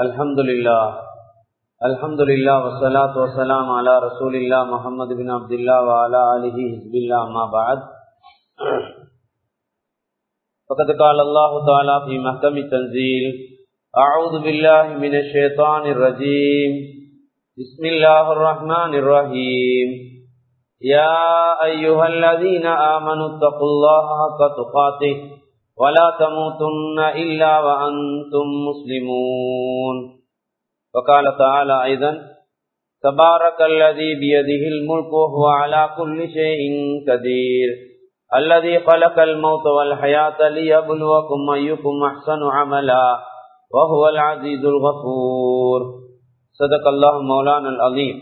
الحمد لله الحمد لله والصلاة والسلام على رسول الله محمد بن عبد الله وعلى آله حزب الله ما بعد فقد قال الله تعالى في محكم التنزيل أعوذ بالله من الشيطان الرجيم بسم الله الرحمن الرحيم يا أيها الذين آمنوا اتقوا الله حق تقاته ولا تموتن إلا وأنتم مسلمون وقال تعالى أيضا تبارك الذي بيده الملك وهو على كل شيء قدير الذي خلق الموت والحياة ليبلوكم أيكم أحسن عملا وهو العزيز الغفور صدق الله مولانا العظيم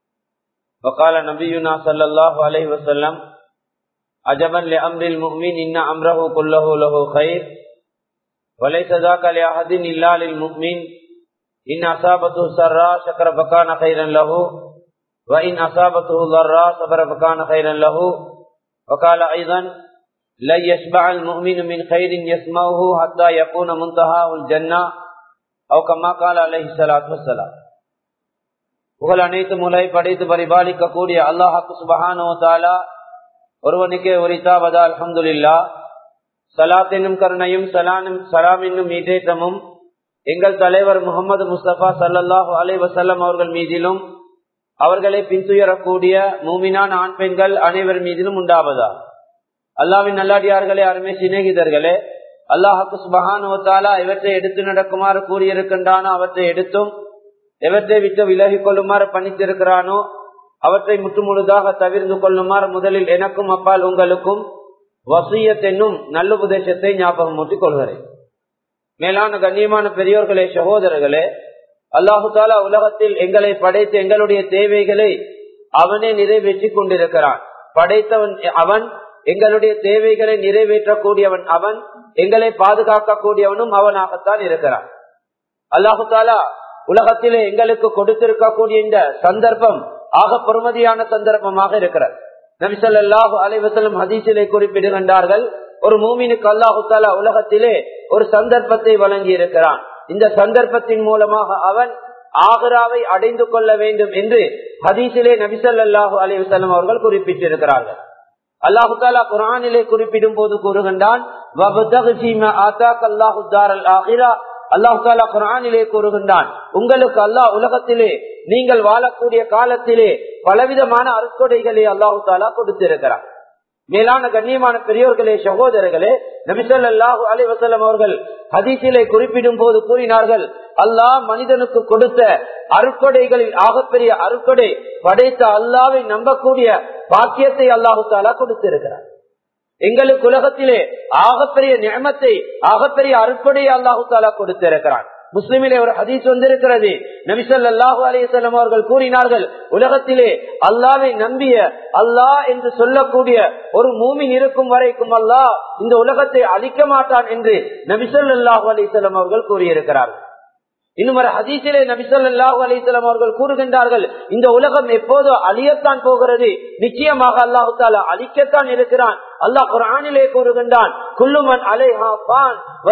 وقال نبينا صلى الله عليه وسلم عجبا لأمر المؤمن إن أمره كله له خير وليس ذاك لأحد إلا للمؤمن إن أصابته سراء شكر فكان خيرا له وإن أصابته ضراء صبر فكان خيرا له وقال أيضا لن يشبع المؤمن من خير يسمعه حتى يكون منتهاه الجنة أو كما قال عليه الصلاة والسلام புகழ் அனைத்து முலை படைத்து பரிபாலிக்க கூடிய அல்லாஹாக்கு சுபஹானோ தாலா ஒருவனுக்கே உரித்தாவதா அலமதுல்லா சலாத் என்னும் கருணையும் சலானும் சலாம் என்னும் ஈடேற்றமும் எங்கள் தலைவர் முகமது முஸ்தபா சல்லாஹூ அலை வசல்லம் அவர்கள் மீதிலும் அவர்களை பின்துயரக்கூடிய மூமினான் ஆண் பெண்கள் அனைவர் மீதிலும் உண்டாவதா அல்லாவின் நல்லாடியார்களே அருமை சிநேகிதர்களே அல்லாஹாக்கு சுபஹானுவத்தாலா இவற்றை எடுத்து நடக்குமாறு கூறியிருக்கின்றானோ அவற்றை எடுத்தும் எவற்றை விட்டு விலகிக் கொள்ளுமாறு பணித்திருக்கிறானோ அவற்றை முற்றுமுழுதாக தவிர்த்து கொள்ளுமாறு முதலில் எனக்கும் அப்பால் உங்களுக்கும் வசியத் என்னும் நல்லுபதேசத்தை ஞாபகம் ஊட்டிக் கொள்கிறேன் மேலான கண்ணியமான பெரியோர்களே சகோதரர்களே அல்லாஹு தாலா உலகத்தில் எங்களை படைத்து எங்களுடைய தேவைகளை அவனே நிறைவேற்றி கொண்டிருக்கிறான் படைத்தவன் அவன் எங்களுடைய தேவைகளை நிறைவேற்றக்கூடியவன் அவன் எங்களை பாதுகாக்கக்கூடியவனும் அவனாகத்தான் இருக்கிறான் அல்லாஹு தாலா உலகத்திலே எங்களுக்கு கொடுத்திருக்கக்கூடிய இந்த சந்தர்ப்பம் ஆக பொறுமதியான சந்தர்ப்பமாக இருக்கிறது நபிசல்லாஹு அலைவசலம் ஹதீசிலே குறிப்பிடுகின்றார்கள் ஒரு மூமினுக்கு அல்லாஹு தாலா உலகத்திலே ஒரு சந்தர்ப்பத்தை வழங்கி இருக்கிறான் இந்த சந்தர்ப்பத்தின் மூலமாக அவன் ஆகராவை அடைந்து கொள்ள வேண்டும் என்று ஹதீசிலே நபிசல்லாஹு அலைவசலம் அவர்கள் குறிப்பிட்டிருக்கிறார்கள் அல்லாஹு தாலா குரானிலே குறிப்பிடும் போது கூறுகின்றான் அல்லாஹு தாலா குரானிலே கூறுகின்றான் உங்களுக்கு அல்லாஹ் உலகத்திலே நீங்கள் வாழக்கூடிய காலத்திலே பலவிதமான அறுக்கொடைகளை அல்லாஹு தாலா கொடுத்திருக்கிறார் மேலான கண்ணியமான பெரியோர்களே சகோதரர்களே நபிசல்லாஹு அலி வசலம் அவர்கள் ஹதீசிலே குறிப்பிடும் போது கூறினார்கள் அல்லாஹ் மனிதனுக்கு கொடுத்த அறுக்கொடைகளில் ஆகப்பெரிய அறுக்கொடை படைத்த அல்லாவை நம்பக்கூடிய பாக்கியத்தை அல்லாஹு தாலா கொடுத்திருக்கிறார் எங்களுக்கு உலகத்திலே ஆகப்பெரிய நியமத்தை ஆகப்பெரிய அறுப்படையை அல்லாஹு தாலா கொடுத்திருக்கிறான் முஸ்லிமிலே ஒரு ஹதீஸ் வந்திருக்கிறது நபிசல்லாஹு அலிசல்லம் அவர்கள் கூறினார்கள் உலகத்திலே அல்லாவை நம்பிய அல்லாஹ் என்று சொல்லக்கூடிய ஒரு மூமின் இருக்கும் வரைக்கும் அல்லாஹ் இந்த உலகத்தை அழிக்க மாட்டான் என்று நபிசல்லாஹு அலிசல்லம் அவர்கள் கூறியிருக்கிறார்கள் இன்னும் ஒரு ஹதீசிலே நபிசல்லாஹு அலிசல்லாம் அவர்கள் கூறுகின்றார்கள் இந்த உலகம் எப்போதோ அழியத்தான் போகிறது நிச்சயமாக அல்லாஹு தாலா அழிக்கத்தான் இருக்கிறான் அல்லாஹ் குரானிலே கூறுகின்றான் குல்லுமன் அலைஹான்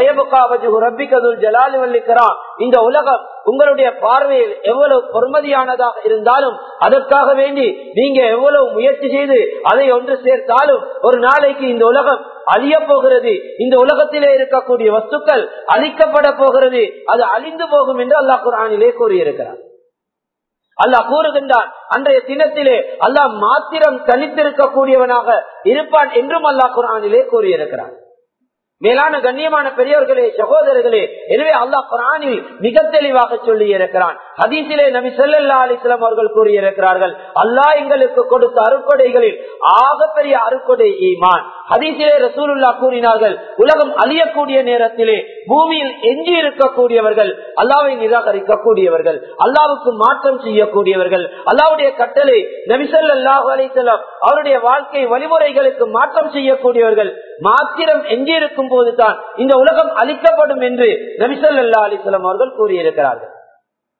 இந்த உலகம் உங்களுடைய பார்வையில் எவ்வளவு பொறுமதியானதாக இருந்தாலும் அதற்காக வேண்டி நீங்க எவ்வளவு முயற்சி செய்து அதை ஒன்று சேர்த்தாலும் ஒரு நாளைக்கு இந்த உலகம் அழிய போகிறது இந்த உலகத்திலே இருக்கக்கூடிய வஸ்துக்கள் அழிக்கப்பட போகிறது அது அழிந்து போகும் என்று அல்லாஹ் குரானிலே கூறியிருக்கிறார் அல்லாஹ் கூறுகின்றான் அன்றைய தினத்திலே அல்லாஹ் மாத்திரம் தனித்திருக்கக்கூடியவனாக இருப்பான் என்றும் அல்லாஹ் குரானிலே கூறியிருக்கிறான் மேலான கண்ணியமான பெரியவர்களே சகோதரர்களே எனவே அல்லாஹ் குரானில் மிக தெளிவாக சொல்லி இருக்கிறான் ஹதீசிலே நபி சொல்லா அலிஸ்லாம் அவர்கள் கூறியிருக்கிறார்கள் அல்லாஹ் எங்களுக்கு கொடுத்த அறுக்கொடைகளில் ஆகப்பெரிய அறுக்கொடை ஈமான் ஹதீசிலே ரசூலுல்லா கூறினார்கள் உலகம் அழியக்கூடிய நேரத்திலே பூமியில் எஞ்சி இருக்கக்கூடியவர்கள் அல்லாவை நிராகரிக்கக்கூடியவர்கள் அல்லாவுக்கு மாற்றம் செய்யக்கூடியவர்கள் அல்லாவுடைய கட்டளை நபிசல்லாஹு அலிசல்லாம் அவருடைய வாழ்க்கை வழிமுறைகளுக்கு மாற்றம் செய்யக்கூடியவர்கள் மாத்திரம் எஞ்சியிருக்கும் போதுதான் இந்த உலகம் அழிக்கப்படும் என்று நபிசல்லா அலிசல்லாம் அவர்கள் கூறியிருக்கிறார்கள்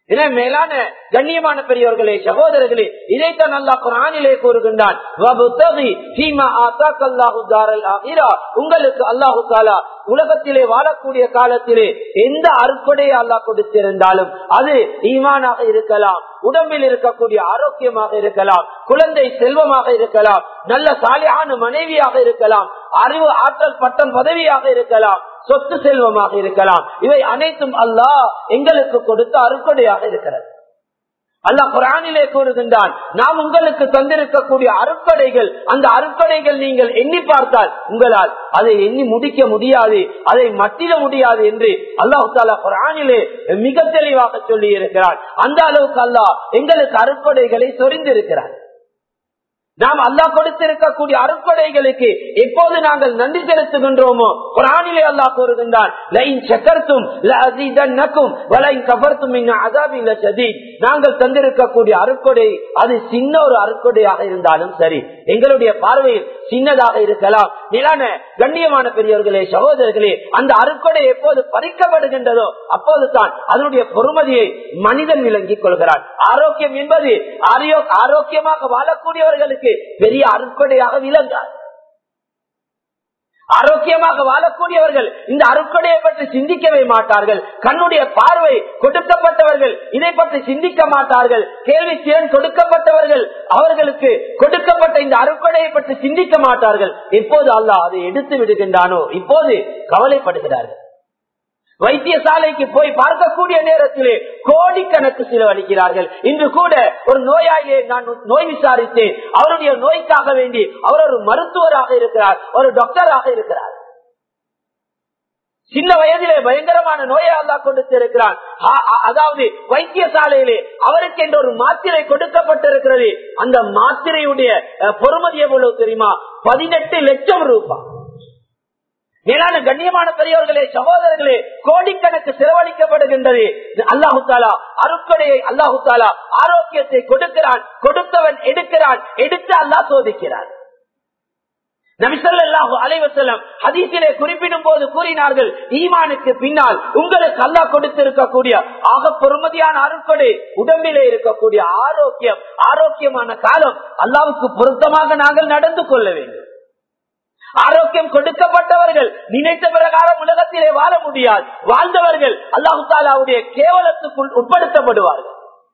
எனவே மேலான கண்ணியமான பெரியவர்களே சகோதரர்களே இதைத்தான் அல்லாஹ் குரானிலே கூறுகின்றான் வபுத்தகி ஃபீமா ஆத்தாக்கல்லாஹு தாரல் ஆகிரா. உங்களுக்கு அல்லாஹு தாலா உலகத்திலே வாழக்கூடிய காலத்திலே எந்த அறுப்படையை அல்லாஹ் கொடுத்திருந்தாலும் அது ஈமானாக இருக்கலாம் உடம்பில் இருக்கக்கூடிய ஆரோக்கியமாக இருக்கலாம் குழந்தை செல்வமாக இருக்கலாம் நல்ல சாலியான மனைவியாக இருக்கலாம் அறிவு ஆற்றல் பட்டம் பதவியாக இருக்கலாம் சொத்து செல்வமாக இருக்கலாம் இவை அனைத்தும் அல்லாஹ் எங்களுக்கு கொடுத்த அறுக்கொடையாக இருக்கிறது அல்லாஹ் குரானிலே கூறுகின்றான் நாம் உங்களுக்கு தந்திருக்கக்கூடிய அறுப்படைகள் அந்த அறுப்படைகள் நீங்கள் எண்ணி பார்த்தால் உங்களால் அதை எண்ணி முடிக்க முடியாது அதை மட்டிட முடியாது என்று அல்லாஹு தாலா குரானிலே மிக தெளிவாக சொல்லி இருக்கிறார் அந்த அளவுக்கு அல்லாஹ் எங்களுக்கு அறுப்படைகளை சொரிந்திருக்கிறார் நாம் அல்லாஹ் கொடுத்திருக்கக்கூடிய அறுப்படைகளுக்கு எப்போது நாங்கள் நன்றி செலுத்துகின்றோமோ ஒரு ஆணிலே அல்லாஹ் கூறுகின்றான் லைன் சக்கர்த்தும் நாங்கள் தந்திருக்கக்கூடிய அறுக்கொடை அது சின்ன ஒரு அறுக்கொடையாக இருந்தாலும் சரி எங்களுடைய பார்வையில் சின்னதாக இருக்கலாம் நிலான கண்ணியமான பெரியவர்களே சகோதரர்களே அந்த அறுக்கொடை எப்போது பறிக்கப்படுகின்றதோ அப்போதுதான் அதனுடைய பொறுமதியை மனிதன் விளங்கிக் கொள்கிறான் ஆரோக்கியம் என்பது ஆரியோ- ஆரோக்கியமாக வாழக்கூடியவர்களுக்கு பெரிய அறுக்கொடையாக விளங்காது ஆரோக்கியமாக வாழக்கூடியவர்கள் இந்த அருக்கொடையை பற்றி சிந்திக்கவே மாட்டார்கள் கண்ணுடைய பார்வை கொடுக்கப்பட்டவர்கள் இதை பற்றி சிந்திக்க மாட்டார்கள் கேள்வி திறன் கொடுக்கப்பட்டவர்கள் அவர்களுக்கு கொடுக்கப்பட்ட இந்த அருக்கொடையை பற்றி சிந்திக்க மாட்டார்கள் எப்போது அல்லாஹ் அதை எடுத்து விடுகின்றானோ இப்போது கவலைப்படுகிறார்கள் வைத்தியசாலைக்கு போய் பார்க்கக்கூடிய நேரத்திலே கோடிக்கணக்கு செலவழிக்கிறார்கள் இன்று கூட ஒரு நோயாளியை நான் நோய் விசாரித்தேன் அவருடைய நோய்க்காக வேண்டி அவர் ஒரு மருத்துவராக இருக்கிறார் ஒரு டாக்டராக இருக்கிறார் சின்ன வயதிலே பயங்கரமான நோயை அல்லா கொடுத்திருக்கிறான் ஆ- ஆ- அதாவது வைத்தியசாலையிலே அவருக்கு என்ற ஒரு மாத்திரை கொடுக்கப்பட்டிருக்கிறது அந்த மாத்திரையுடைய அஹ், பொறுமதி எவ்வளவு தெரியுமா பதினெட்டு லட்சம் ரூபாய் மேலான கண்ணியமான பெரியவர்களே சகோதரர்களே கோடிக்கணக்கு செலவழிக்கப்படுகின்றது அல்லாஹு தாலா அருக்கடையை அல்லாஹு தாலா ஆரோக்கியத்தை கொடுக்கிறான் கொடுத்தவன் எடுக்கிறான் எடுத்து அல்லாஹ் சோதிக்கிறான் நபிசல்லாஹு அலைவசல்லம் ஹதீஸிலே குறிப்பிடும் போது கூறினார்கள் ஈமானுக்கு பின்னால் உங்களுக்கு அல்லாஹ் கொடுத்திருக்கக்கூடிய ஆக பொறுமதியான அருட்கொடை உடம்பிலே இருக்கக்கூடிய ஆரோக்கியம் ஆரோக்கியமான காலம் அல்லாவுக்கு பொருத்தமாக நாங்கள் நடந்து கொள்ள வேண்டும் ஆரோக்கியம் கொடுக்கப்பட்டவர்கள் நினைத்த பிரகாரம் உலகத்திலே வாழ முடியாது வாழ்ந்தவர்கள் அல்லாஹு தாலாவுடைய கேவலத்துக்குள் உட்படுத்தப்படுவார்கள்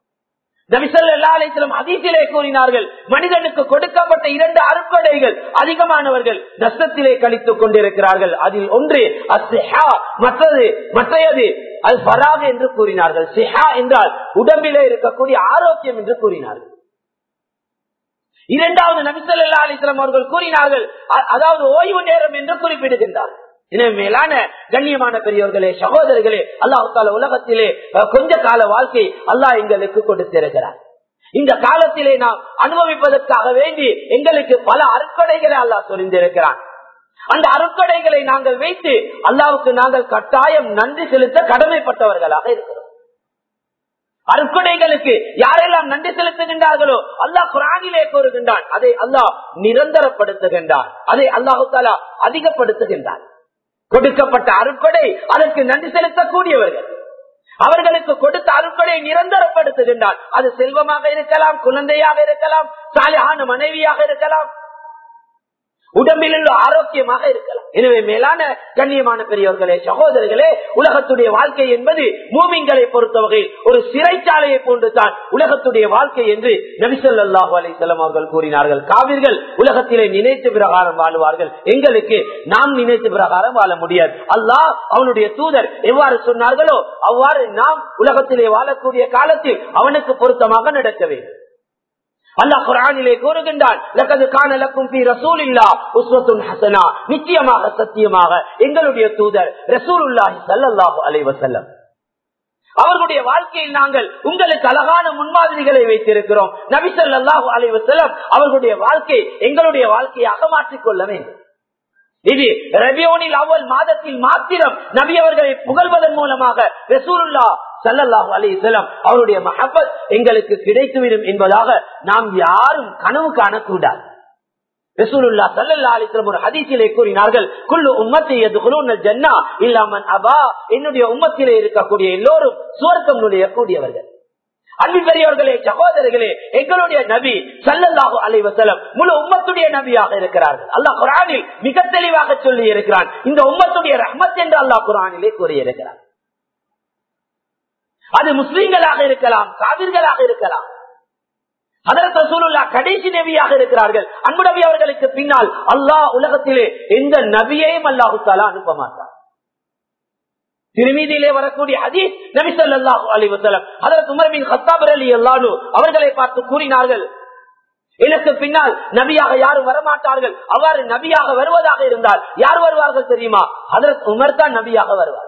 நபிசல்லும் அதிசிலே கூறினார்கள் மனிதனுக்கு கொடுக்கப்பட்ட இரண்டு அருட்கொடைகள் அதிகமானவர்கள் நஷ்டத்திலே கழித்துக் கொண்டிருக்கிறார்கள் அதில் ஒன்று அஸ்ஹா மற்றது மற்றையது அல் பராக என்று கூறினார்கள் சிஹா என்றால் உடம்பிலே இருக்கக்கூடிய ஆரோக்கியம் என்று கூறினார்கள் இரண்டாவது நபிசல்லா அலிஸ்லாம் அவர்கள் கூறினார்கள் அ- அதாவது ஓய்வு நேரம் என்று குறிப்பிடுகின்றார் எனவே மேலான கண்ணியமான பெரியவர்களே சகோதரர்களே அல்லாஹு தால உலகத்திலே அஹ், கொஞ்ச கால வாழ்க்கை அல்லாஹ் எங்களுக்கு கொடுத்திருக்கிறார் இந்த காலத்திலே நாம் அனுபவிப்பதற்காக வேண்டி எங்களுக்கு பல அறுக்கடைகளை அல்லாஹ் சொல்லியிருக்கிறான் அந்த அறுக்கடைகளை நாங்கள் வைத்து அல்லாவுக்கு நாங்கள் கட்டாயம் நன்றி செலுத்த கடமைப்பட்டவர்களாக இருக்கிறோம் அருக்குடைகளுக்கு யாரெல்லாம் நன்றி செலுத்துகின்றார்களோ அல்லாஹ் குரானிலே கூறுகின்றான் அதை அல்லாஹ் நிரந்தரப்படுத்துகின்றான் அதை அல்லாஹு தாலா அதிகப்படுத்துகின்றான் கொடுக்கப்பட்ட அருட்கொடை அதற்கு நன்றி செலுத்தக்கூடியவர்கள் அவர்களுக்கு கொடுத்த அருட்கொடை நிரந்தரப்படுத்துகின்றான் அது செல்வமாக இருக்கலாம் குழந்தையாக இருக்கலாம் சாலையான மனைவியாக இருக்கலாம் உடம்பில் உள்ள ஆரோக்கியமாக இருக்கலாம் எனவே மேலான கண்ணியமான பெரியவர்களே சகோதரர்களே உலகத்துடைய வாழ்க்கை என்பது மூமிங்களை பொறுத்தவகை ஒரு சிறைச்சாலையை போன்றுதான் உலகத்துடைய வாழ்க்கை என்று நபிசல்லாஹு அலிசல்லாம் அவர்கள் கூறினார்கள் காவிர்கள் உலகத்திலே நினைத்த பிரகாரம் வாழுவார்கள் எங்களுக்கு நாம் நினைத்த பிரகாரம் வாழ முடியாது அல்லாஹ் அவனுடைய தூதர் எவ்வாறு சொன்னார்களோ அவ்வாறு நாம் உலகத்திலே வாழக்கூடிய காலத்தில் அவனுக்கு பொருத்தமாக நடக்க வேண்டும் அல்லாஹ் குரானிலே கூறுகின்றான் "லக்கது கான லக்கும் ஃபீ ரசூலில்லாஹ் உஸ்வத்துன் ஹஸனா." நிச்சயமாக சத்தியமாக எங்களுடைய தூதர் ரசூலுல்லாஹி ஸல்லல்லாஹு அலைஹி வஸல்லம் அவர்களுடைய வாழ்க்கையில் நாங்கள் உங்களுக்கு அழகான முன்மாதிரிகளை வைத்திருக்கிறோம் நபி ஸல்லல்லாஹு அலைஹி வஸல்லம் அவர்களுடைய வாழ்க்கை எங்களுடைய வாழ்க்கையாக மாற்றிக்கொள்ள வேண்டும் இது ரபியோனில் அவ்வள் மாதத்தில் மாத்திரம் நபி அவர்களை புகழ்வதன் மூலமாக ரசூலுல்லா சல்லல்லாஹு அலிசல்லாம் அவருடைய மஹபத் எங்களுக்கு கிடைத்துவிடும் என்பதாக நாம் யாரும் கனவு காணக்கூடாது ரசூலுல்லா சல்லல்லா அலிஸ்லம் ஒரு ஹதீஸிலே கூறினார்கள் குல்லு உம்மத்தை எதுகுலூன் ஜன்னா இல்லாமன் அபா என்னுடைய உம்மத்திலே இருக்கக்கூடிய எல்லோரும் சுவர்க்கம் நுழைய கூடியவர்கள் அன்பு பெரியவர்களே சகோதரர்களே எங்களுடைய நபி சல்லல்லாஹு அலைவசலம் முழு உம்மத்துடைய நபியாக இருக்கிறார்கள் அல்லாஹ் குரானில் மிக தெளிவாக சொல்லி இருக்கிறான் இந்த உம்மத்துடைய ரஹ்மத் என்று அல்லாஹ் குரானிலே கூறியிருக்கிறார் அது முஸ்லீம்களாக இருக்கலாம் காவிர்களாக இருக்கலாம் அதற்கு சூழலா கடைசி நபியாக இருக்கிறார்கள் அன்பு நபி அவர்களுக்கு பின்னால் அல்லாஹ் உலகத்திலே எந்த நபியையும் அல்லாஹு தாலா அனுப்ப மாட்டார் திருமீதியிலே வரக்கூடிய ஹதீஸ் நபி ஸல்லல்லாஹு அலைஹி வஸல்லம் ஹஜரத் உமர் பின் கத்தாப் ரலியல்லாஹு அவர்களை பார்த்து கூறினார்கள் எனக்கு பின்னால் நபியாக யாரும் வரமாட்டார்கள் அவ்வாறு நபியாக வருவதாக இருந்தால் யார் வருவார்கள் தெரியுமா ஹஜரத் உமர் தான் நபியாக வருவார்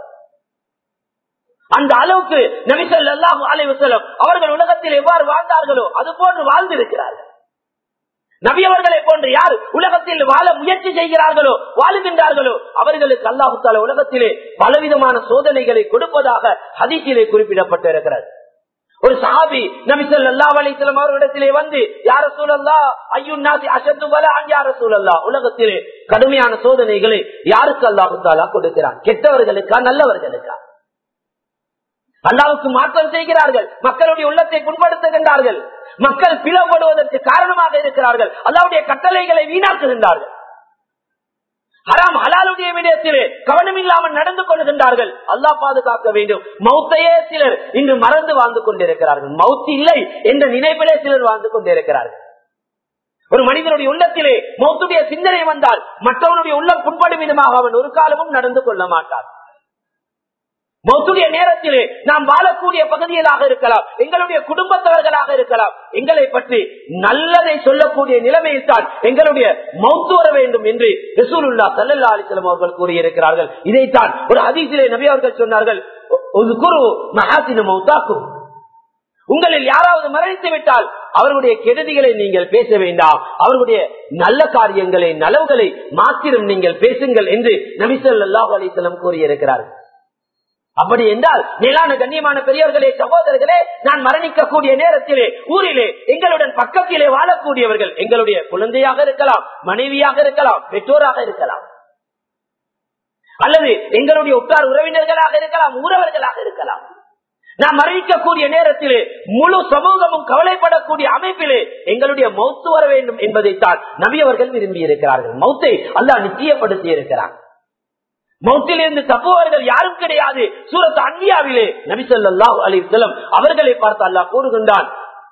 அந்த அளவுக்கு நபி ஸல்லல்லாஹு அலைஹி வஸல்லம் அவர்கள் உலகத்தில் எவ்வாறு வாழ்ந்தார்களோ அது போன்று வாழ்ந்திருக்கிறார்கள் நபி அவர்களை போன்று யார் உலகத்தில் வாழ முயற்சி செய்கிறார்களோ வாழுகின்றார்களோ அவர்களுக்கு அல்லாஹு தால உலகத்திலே பலவிதமான சோதனைகளை கொடுப்பதாக ஹதீஸிலே குறிப்பிடப்பட்டிருக்கிறது ஒரு சாபி நபி ஸல்லல்லாஹு அலைஹி வஸல்லம் அவர்களிடத்திலே வந்து யார சூழல்லா ஐயுன் நாசி அஷத்து பல யார சூழல்லா உலகத்திலே கடுமையான சோதனைகளை யாருக்கு அல்லாஹு தாலா கொடுக்கிறான் கெட்டவர்களுக்கா நல்லவர்களுக்கா அல்லாவுக்கு மாற்றம் செய்கிறார்கள் மக்களுடைய உள்ளத்தை புண்படுத்துகின்றார்கள் மக்கள் பிளவுபடுவதற்கு காரணமாக இருக்கிறார்கள் அல்லாவுடைய கட்டளைகளை வீணாக்குகின்றார்கள் ஹராம் ஹலாலுடைய விடயத்திலே கவனம் இல்லாமல் நடந்து கொள்கின்றார்கள் அல்லாஹ் பாதுகாக்க வேண்டும் மௌத்தையே சிலர் இன்று மறந்து வாழ்ந்து கொண்டிருக்கிறார்கள் மவுத் இல்லை என்ற நினைப்பிலே சிலர் வாழ்ந்து கொண்டிருக்கிறார்கள் ஒரு மனிதனுடைய உள்ளத்திலே மௌத்துடைய சிந்தனை வந்தால் மற்றவனுடைய உள்ளம் புண்படும் விதமாக அவன் ஒரு காலமும் நடந்து கொள்ள மாட்டான் மௌத்துடைய நேரத்திலே நாம் வாழக்கூடிய பகுதிகளாக இருக்கலாம் எங்களுடைய குடும்பத்தவர்களாக இருக்கலாம் எங்களை பற்றி நல்லதை சொல்லக்கூடிய நிலைமையில் தான் எங்களுடைய மௌத்து வர வேண்டும் என்று ரசூலுல்லா சல்லல்லா அலிஸ்லாம் அவர்கள் கூறியிருக்கிறார்கள் இதைத்தான் ஒரு அதிசிலே நபி அவர்கள் சொன்னார்கள் ஒரு குரு மகாசின மௌத்தாக்கும் உங்களில் யாராவது மரணித்து விட்டால் அவர்களுடைய கெடுதிகளை நீங்கள் பேச வேண்டாம் அவர்களுடைய நல்ல காரியங்களை நலவுகளை மாத்திரம் நீங்கள் பேசுங்கள் என்று நபிசல்லாஹு அலிஸ்லம் கூறியிருக்கிறார்கள் அப்படி என்றால் மேலான கண்ணியமான பெரியவர்களே சகோதரர்களே நான் மரணிக்கக்கூடிய நேரத்திலே ஊரிலே எங்களுடன் பக்கத்திலே வாழக்கூடியவர்கள் எங்களுடைய குழந்தையாக இருக்கலாம் மனைவியாக இருக்கலாம் பெற்றோராக இருக்கலாம் அல்லது எங்களுடைய உற்றார் உறவினர்களாக இருக்கலாம் ஊரவர்களாக இருக்கலாம் நாம் மரணிக்கக்கூடிய நேரத்திலே முழு சமூகமும் கவலைப்படக்கூடிய அமைப்பிலே எங்களுடைய மௌத்து வர வேண்டும் என்பதைத்தான் நபி அவர்கள் விரும்பி இருக்கிறார்கள் மௌத்தை அல்லாஹ் நிச்சயப்படுத்தி இருக்கிறார் மௌத்திலிருந்து தப்புவர்கள் யாரும் கிடையாது சூரத் அன்பியாவிலே நபிசல்லாஹு அலிசல்லம் அவர்களை பார்த்து அல்லாஹ் கூறுகின்றான்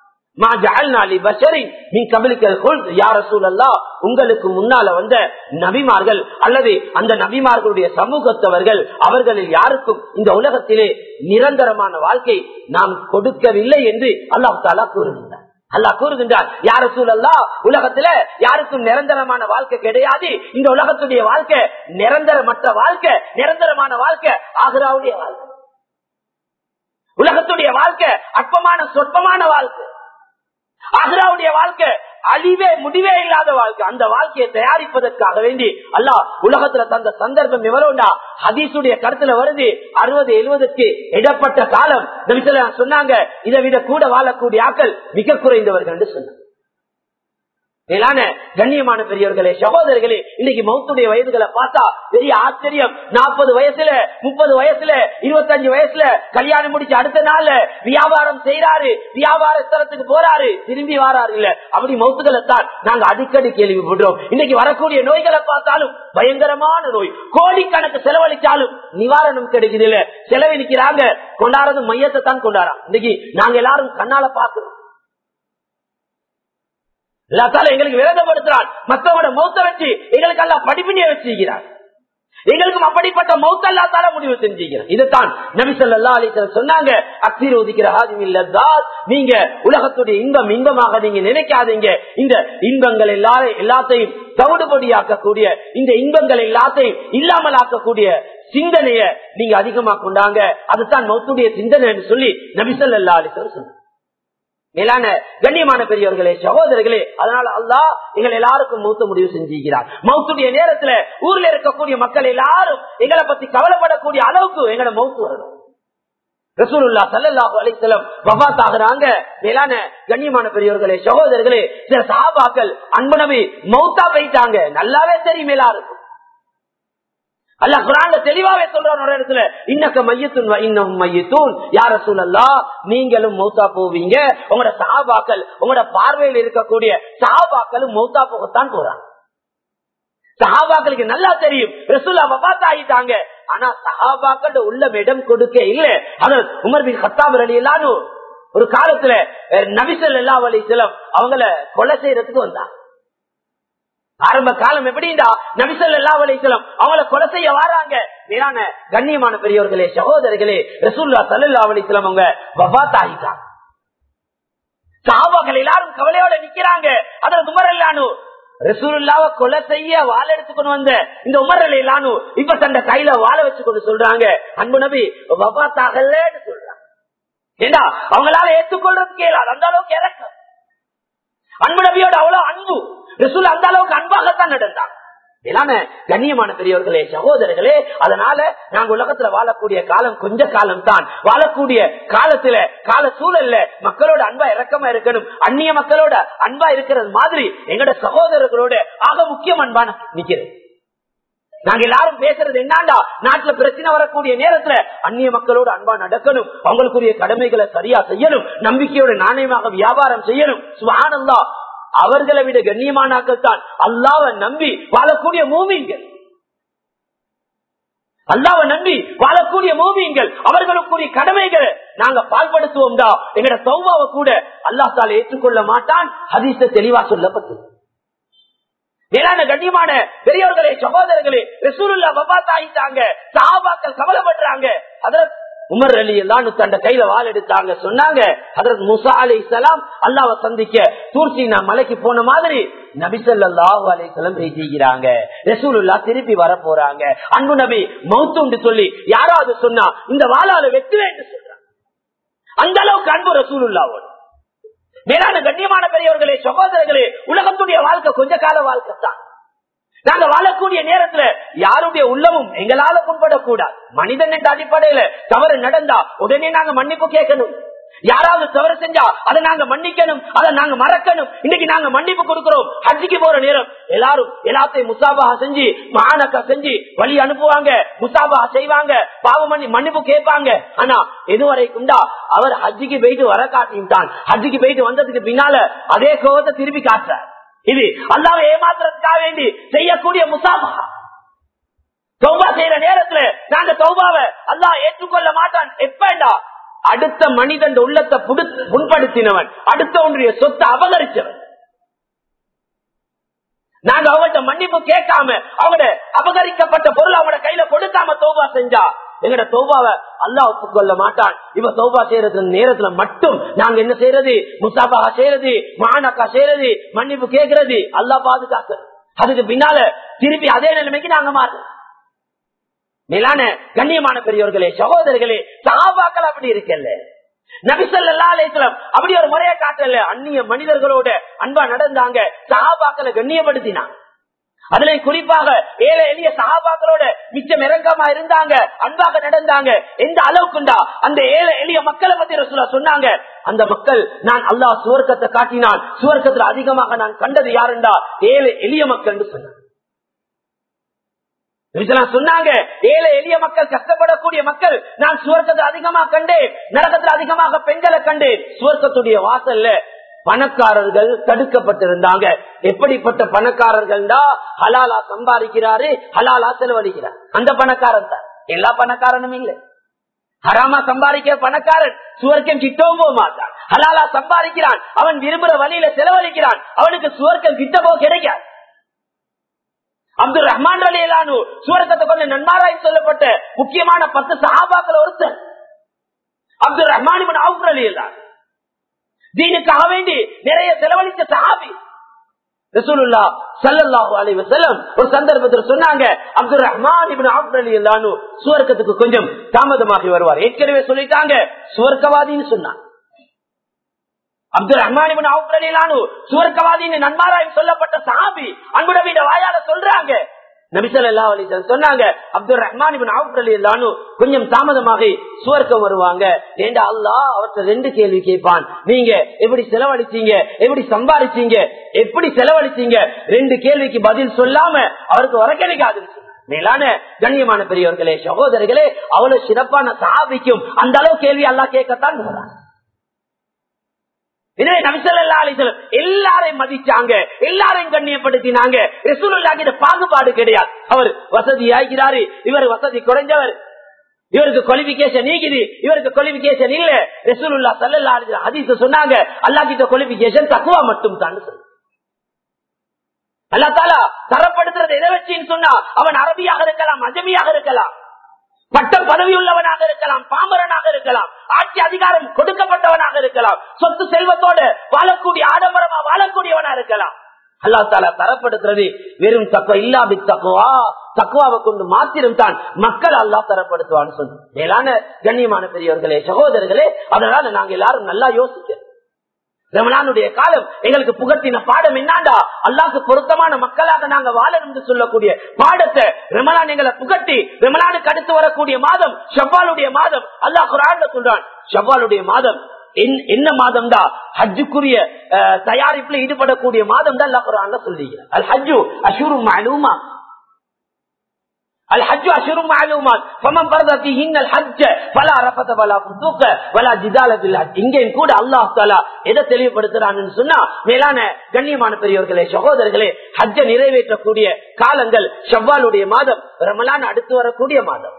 உங்களுக்கு முன்னால வந்த நபிமார்கள் அல்லது அந்த நபிமார்களுடைய சமூகத்தவர்கள் அவர்களில் யாருக்கும் இந்த உலகத்திலே நிரந்தரமான வாழ்க்கை நாம் கொடுக்கவில்லை என்று அல்லாஹ் தாலா கூறுகின்றார் அல்லாஹ் கூறுகின்றார் யார சூழல்லா உலகத்துல யாருக்கும் நிரந்தரமான வாழ்க்கை கிடையாது இந்த உலகத்துடைய வாழ்க்கை நிரந்தரமற்ற வாழ்க்கை நிரந்தரமான வாழ்க்கை ஆகுராவுடைய வாழ்க்கை உலகத்துடைய வாழ்க்கை அற்பமான சொற்பமான வாழ்க்கை ஆக்ராவுடைய வாழ்க்கை அழிவே முடிவே இல்லாத வாழ்க்கை அந்த வாழ்க்கையை தயாரிப்பதற்காக வேண்டி அல்லாஹ் உலகத்துல தந்த சந்தர்ப்பம் எவ்வளவுண்டா ஹதீசுடைய கருத்துல வருது அறுபது எழுபதுக்கு இடப்பட்ட காலம் சொன்னாங்க இதை விட கூட வாழக்கூடிய ஆக்கள் மிக குறைந்தவர்கள் என்று சொன்னாங்க மேலான கண்ணியமான பெரியவர்களே சகோதரர்களே இன்னைக்கு மௌத்துடைய வயதுகளை பார்த்தா பெரிய ஆச்சரியம் நாற்பது வயசுல முப்பது வயசுல இருபத்தஞ்சு வயசுல கல்யாணம் முடிச்சு அடுத்த நாள்ல வியாபாரம் செய்யறாரு வியாபார ஸ்தலத்துக்கு போறாரு திரும்பி வாராரு இல்ல அப்படி மௌத்துகளை தான் நாங்க அடிக்கடி கேள்விப்படுறோம் இன்னைக்கு வரக்கூடிய நோய்களை பார்த்தாலும் பயங்கரமான நோய் கோடிக்கணக்கு செலவழிச்சாலும் நிவாரணம் கிடைக்குது இல்ல செலவழிக்கிறாங்க கொண்டாடுறது மையத்தை தான் கொண்டாடுறோம் இன்னைக்கு நாங்க எல்லாரும் கண்ணால பாக்குறோம் எல்லாத்தாலும் எங்களுக்கு விரதப்படுத்துறான் மற்றவங்களோட மௌத்த வச்சு எங்களுக்கு எல்லாம் படிப்பினிய வச்சிருக்கிறார் எங்களுக்கும் அப்படிப்பட்ட மௌத்தல்லாத்தால முடிவு செஞ்சுக்கிறோம் இதுதான் நபிசல்லா அலிசல் சொன்னாங்க அக்சீர் ஒதுக்கிற நீங்க உலகத்துடைய இன்பம் இன்பமாக நீங்க நினைக்காதீங்க இந்த இன்பங்கள் எல்லாரும் எல்லாத்தையும் தவிடுபடியாக்கக்கூடிய இந்த இன்பங்கள் எல்லாத்தையும் இல்லாமல் ஆக்கக்கூடிய சிந்தனைய நீங்க அதிகமா கொண்டாங்க அதுதான் மௌத்துடைய சிந்தனை சொல்லி நபிசல்லா அலிசல் சொன்னாங்க மேலான கண்ணியமான பெரியவர்களே சகோதரர்களே அதனால அல்லாஹ் எங்களை எல்லாருக்கும் மௌத்த முடிவு செஞ்சுக்கிறார் மௌத்துடைய நேரத்துல ஊர்ல இருக்கக்கூடிய மக்கள் எல்லாரும் எங்களை பத்தி கவலைப்படக்கூடிய அளவுக்கு எங்களை மௌத்து வரணும் ரசூலுல்லா சல்லாஹு அலிசலம் வபாத் ஆகுறாங்க மேலான கண்ணியமான பெரியவர்களே சகோதரர்களே சில சஹாபாக்கள் அன்பனவி மௌத்தா போயிட்டாங்க நல்லாவே தெரியும் எல்லாருக்கும் அல்ல குரான்ல தெளிவாவே சொல்றான் ஒரு இடத்துல இன்னக்க மையத்துன் இன்னும் மையத்தூன் யார சூழல்லா நீங்களும் மௌத்தா போவீங்க உங்களோட சஹாபாக்கள் உங்களோட பார்வையில் இருக்கக்கூடிய சஹாபாக்களும் மௌத்தா போகத்தான் போறாங்க சஹாபாக்களுக்கு நல்லா தெரியும் ரசூல்லா வபாத் ஆகிட்டாங்க ஆனா சஹாபாக்கள் உள்ள இடம் கொடுக்க இல்ல அதாவது உமர் பின் ஹத்தாபர் அலி எல்லாரும் ஒரு காலத்துல நபிசல் எல்லா வழி சிலம் அவங்கள கொலை செய்யறதுக்கு வந்தாங்க ஆரம்ப காலம் எப்படின்னா நபிசல் எல்லா வலைசலம் அவங்கள கொலை செய்ய வராங்க மேலான கண்ணியமான பெரியவர்களே சகோதரர்களே ரசூல்லா சல்லா வலிசலம் அவங்க வபாத் ஆகிட்டாங்க சாபாக்கள் எல்லாரும் கவலையோட நிக்கிறாங்க அதுல உமரல்லானு ரசூலுல்லாவ கொலை செய்ய வாழ எடுத்துக்கொண்டு வந்த இந்த உமரல் இல்லானு இப்ப தந்த கையில வாழ வச்சு கொண்டு சொல்றாங்க அன்பு நபி வபாத்தாகலன்னு சொல்றாங்க ஏண்டா அவங்களால ஏற்றுக்கொள்றதுக்கு இயலாது அந்த அளவுக்கு இறக்கம் அன்பு நபியோட அவ்வளவு அன்பு ரசூல் அந்த அளவுக்கு அன்பாகத்தான் நடந்தாங்க இல்லாம கண்ணியமான பெரியவர்களே சகோதரர்களே அதனால நாங்க உலகத்துல வாழக்கூடிய காலம் கொஞ்ச காலம் தான் வாழக்கூடிய காலத்துல கால சூழல்ல மக்களோட அன்பா இறக்கமா இருக்கணும் அந்நிய மக்களோட அன்பா இருக்கிறது மாதிரி எங்கட சகோதரர்களோட ஆக முக்கியம் அன்பான நிக்கிறது நாங்க எல்லாரும் பேசுறது என்னண்டா நாட்டுல பிரச்சனை வரக்கூடிய நேரத்துல அந்நிய மக்களோட அன்பா நடக்கணும் அவங்களுக்குரிய கடமைகளை சரியா செய்யணும் நம்பிக்கையோட நாணயமாக வியாபாரம் செய்யணும் சுகானந்தா அவர்களை விட கண்ணியமானாக்கள் தான் அல்லாவை நம்பி வாழக்கூடிய மூமிங்கள் அல்லாவை நம்பி வாழக்கூடிய மூமியங்கள் அவர்களுக்குரிய கடமைகளை நாங்க பால்படுத்துவோம்டா எங்கட சௌபாவை கூட அல்லாத்தால் ஏற்றுக்கொள்ள மாட்டான் ஹதீச தெளிவா சொல்லப்பட்டது மேலான கண்ணியமான பெரியவர்களே சகோதரர்களே ரசூலுல்லா பபாத் ஆகிட்டாங்க சாபாக்கள் கவலைப்படுறாங்க அதற்கு உமர் அலி எல்லாம் தண்ட கையில வால் எடுத்தாங்க சொன்னாங்க அதற்கு முசா அலி இஸ்லாம் அல்லாவை சந்திக்க தூர்ச்சி நான் மலைக்கு போன மாதிரி நபிசல்லாஹு அலிசலம் செய்கிறாங்க ரசூலுல்லா திருப்பி வர போறாங்க அன்பு நபி மௌத்துண்டு சொல்லி யாராவது சொன்னா இந்த வாழால வெட்டுவேன் என்று சொல்றாங்க அந்த அளவுக்கு அன்பு ரசூலுல்லாவோடு மேலான கண்ணியமான பெரியவர்களே சகோதரர்களே உலகத்துடைய வாழ்க்கை கொஞ்ச கால வாழ்க்கை தான் நாங்க வாழக்கூடிய நேரத்துல யாருடைய உள்ளமும் எங்களால புண்படக்கூடாது மனிதன் என்ற அடிப்படையில தவறு நடந்தா உடனே நாங்க மன்னிப்பு கேட்கணும் யாராவது தவறு செஞ்சா அதை நாங்க மன்னிக்கணும் அதை நாங்க மறக்கணும் இன்னைக்கு நாங்க மன்னிப்பு கொடுக்கிறோம் ஹஜ்ஜிக்கு போற நேரம் எல்லாரும் எல்லாத்தையும் முசாபாக செஞ்சு மானக்கா செஞ்சு வழி அனுப்புவாங்க முசாபாக செய்வாங்க பாவ மன்னி மன்னிப்பு கேட்பாங்க ஆனா எதுவரைக்கும்டா அவர் ஹஜ்ஜிக்கு போயிட்டு வர காட்டிட்டான் ஹஜ்ஜிக்கு போயிட்டு வந்ததுக்கு பின்னால அதே கோபத்தை திருப்பி காட்டுறார் இது அல்லாவை ஏமாத்துறதுக்காக வேண்டி செய்யக்கூடிய முசாபா தௌபா செய்யற நேரத்துல நாங்க தௌபாவை அல்லா ஏற்றுக்கொள்ள மாட்டான் எப்படா அடுத்த மனிதன் உள்ளத்தை புண்படுத்தினவன் அடுத்த ஒன்றிய சொத்தை அபகரிச்சவன் நாங்க அவங்கள்ட்ட மன்னிப்பு கேட்காம அவங்களோட அபகரிக்கப்பட்ட பொருள் அவங்களோட கையில கொடுக்காம தௌபா செஞ்சா எங்கட தௌபாவை அல்லா ஒப்புக்கொள்ள மாட்டான் இவ தௌபா செய்யறது நேரத்துல மட்டும் நாங்க என்ன செய்யறது முசாபாக செய்யறது மானக்கா செய்யறது மன்னிப்பு கேட்கறது அல்லா பாதுகாக்கிறது அதுக்கு பின்னால திருப்பி அதே நிலைமைக்கு நாங்க மாறுறோம் மேலான கண்ணியமான பெரியவர்களே சகோதரர்களே சகாபாக்கள் அப்படி இருக்கல்ல நபிசல்லா அலேஸ்லம் அப்படி ஒரு முறையை காட்டல அந்நிய மனிதர்களோட அன்பா நடந்தாங்க சகாபாக்களை கண்ணியப்படுத்தினாங்க அதுல குறிப்பாக ஏழை எளிய சகாபாக்களோட மிச்சம் இறக்கமா இருந்தாங்க அன்பாக நடந்தாங்க எந்த அளவுக்குண்டா அந்த ஏழை எளிய மக்களை பத்தி ரசூலா சொன்னாங்க அந்த மக்கள் நான் அல்லாஹ் சுவர்க்கத்தை காட்டினான் சுவர்க்கத்துல அதிகமாக நான் கண்டது யாருண்டா ஏழை எளிய மக்கள் சொன்னாங்க சொன்னாங்க ஏழை எளிய மக்கள் கஷ்டப்படக்கூடிய மக்கள் நான் சுவர்க்கத்தை அதிகமாக கண்டேன் நரகத்தில் அதிகமாக பெண்களை கண்டேன் சுவர்க்கத்துடைய வாசல்ல பணக்காரர்கள் தடுக்கப்பட்டிருந்தாங்க எப்படிப்பட்ட பணக்காரர்கள் தான் ஹலாலா சம்பாதிக்கிறாரு ஹலாலா செலவழிக்கிறார் அந்த பணக்காரன் தான் எல்லா பணக்காரனும் இல்லை ஹராமா சம்பாதிக்கிற பணக்காரன் சுவர்க்கம் கிட்டவும் போக மாட்டான் ஹலாலா சம்பாதிக்கிறான் அவன் விரும்புற வழியில செலவழிக்கிறான் அவனுக்கு சுவர்க்கம் கிட்ட போக கிடைக்காது அப்துல் ரஹ்மான் அலியலானு சுவர்க்கத்தை கொண்டு நன்மாராய் சொல்லப்பட்ட முக்கியமான பத்து சஹாபாக்கள் ஒருத்தர் அப்துல் ரஹ்மான் அவுர் அலியலான் தீனுக்காக வேண்டி நிறைய செலவழித்த சஹாபி ரசூலுல்லா சல்லல்லாஹு அலைஹி வஸல்லம் ஒரு சந்தர்ப்பத்தில் சொன்னாங்க அப்துல் ரஹ்மான் இப்னு அவுஃப் ரலியல்லாஹு சுவர்க்கத்துக்கு கொஞ்சம் தாமதமாகி வருவார் ஏற்கனவே சொல்லிட்டாங்க சுவர்க்கவாதின்னு சொன்னாங்க அப்துல் ரஹ்மான் இப்னு அவுஃப் ரலியல்லாஹு சுவர்க்கவாதின்னு நன்மாராய் சொல்லப்பட்ட சஹாபி அன்புடவிட வாயால சொல்றாங்க நபிசல்லா அலிசன் சொன்னாங்க அப்துல் ரஹ்மான் இபின் அவுப் ரலியல்லாஹு கொஞ்சம் தாமதமாக சுவர்க்கம் வருவாங்க ஏண்டா அல்லாஹ் அவர்கிட்ட ரெண்டு கேள்வி கேட்பான் நீங்க எப்படி செலவழிச்சீங்க எப்படி சம்பாதிச்சீங்க எப்படி செலவழிச்சீங்க ரெண்டு கேள்விக்கு பதில் சொல்லாம அவருக்கு வர கிடைக்காதுன்னு சொன்னாங்க மேலான கண்ணியமான பெரியவர்களே சகோதரர்களே அவ்வளவு சிறப்பான சாபிக்கும் அந்த அளவு கேள்வி எல்லாம் கேட்கத்தான் போறான் எனவே நபிசல்லா அலிசலம் எல்லாரையும் மதிச்சாங்க எல்லாரையும் கண்ணியப்படுத்தினாங்க ரசூலுல்லாஹ்கிட்ட பாகுபாடு கிடையாது அவர் வசதி ஆகிறாரு இவர் வசதி குறைஞ்சவர் இவருக்கு குவாலிபிகேஷன் நீக்குது இவருக்கு குவாலிபிகேஷன் இல்ல ரசூலுல்லா சல்லல்லா அலிசலம் ஹதீஸ் சொன்னாங்க அல்லா கிட்ட குவாலிபிகேஷன் தக்குவா மட்டும் தான் சொல்லு அல்லா தாலா தரப்படுத்துறது எதை வச்சுன்னு சொன்னா அவன் அரபியாக இருக்கலாம் அஜமியாக இருக்கலாம் பட்டம் பதவி உள்ளவனாக இருக்கலாம் பாமரனாக இருக்கலாம் ஆட்சி அதிகாரம் கொடுக்கப்பட்டவனாக இருக்கலாம் சொத்து செல்வத்தோடு வாழக்கூடிய ஆடம்பரமா வாழக்கூடியவனா இருக்கலாம் அல்லா தாலா தரப்படுத்துறது வெறும் தக்குவா இல்லாபி தக்குவா தக்குவாவை கொண்டு மாத்திரம் தான் மக்கள் அல்லா தரப்படுத்துவான்னு சொல்லு மேலான கண்ணியமான பெரியவர்களே சகோதரர்களே அதனால நாங்க எல்லாரும் நல்லா யோசிக்கிறோம் ரமலானுடைய காலம் எங்களுக்கு புகட்டின பாடம் என்னாண்டா அல்லாக்கு பொருத்தமான மக்களாக நாங்க வாழணும் என்று சொல்லக்கூடிய பாடத்தை ரமலான் எங்களை புகட்டி ரமலானுக்கு அடுத்து வரக்கூடிய மாதம் ஷவ்வாலுடைய மாதம் அல்லாஹ் குரான் சொல்றான் ஷவ்வாலுடைய மாதம் என்ன மாதம் தான் ஹஜ்ஜுக்குரிய தயாரிப்புல ஈடுபடக்கூடிய மாதம் தான் அல்லா குரான் சொல்லிக்கிறேன் அல் ஹஜ்ஜு அஷூரு மாலூமா الحج أشهر معلومات فمن فرض فيهن الحج فلا رفث ولا فسوق ولا جدال في الحج இங்கேயும் கூட அல்லாஹ் தஆலா எதை தெளிவுபடுத்துறான்னு சொன்னா மேலான கண்ணியமான பெரியவர்களே சகோதரர்களே ஹஜ்ஜ நிறைவேற்றக்கூடிய காலங்கள் ஷவ்வாலுடைய மாதம் ரமலான் அடுத்து வரக்கூடிய மாதம்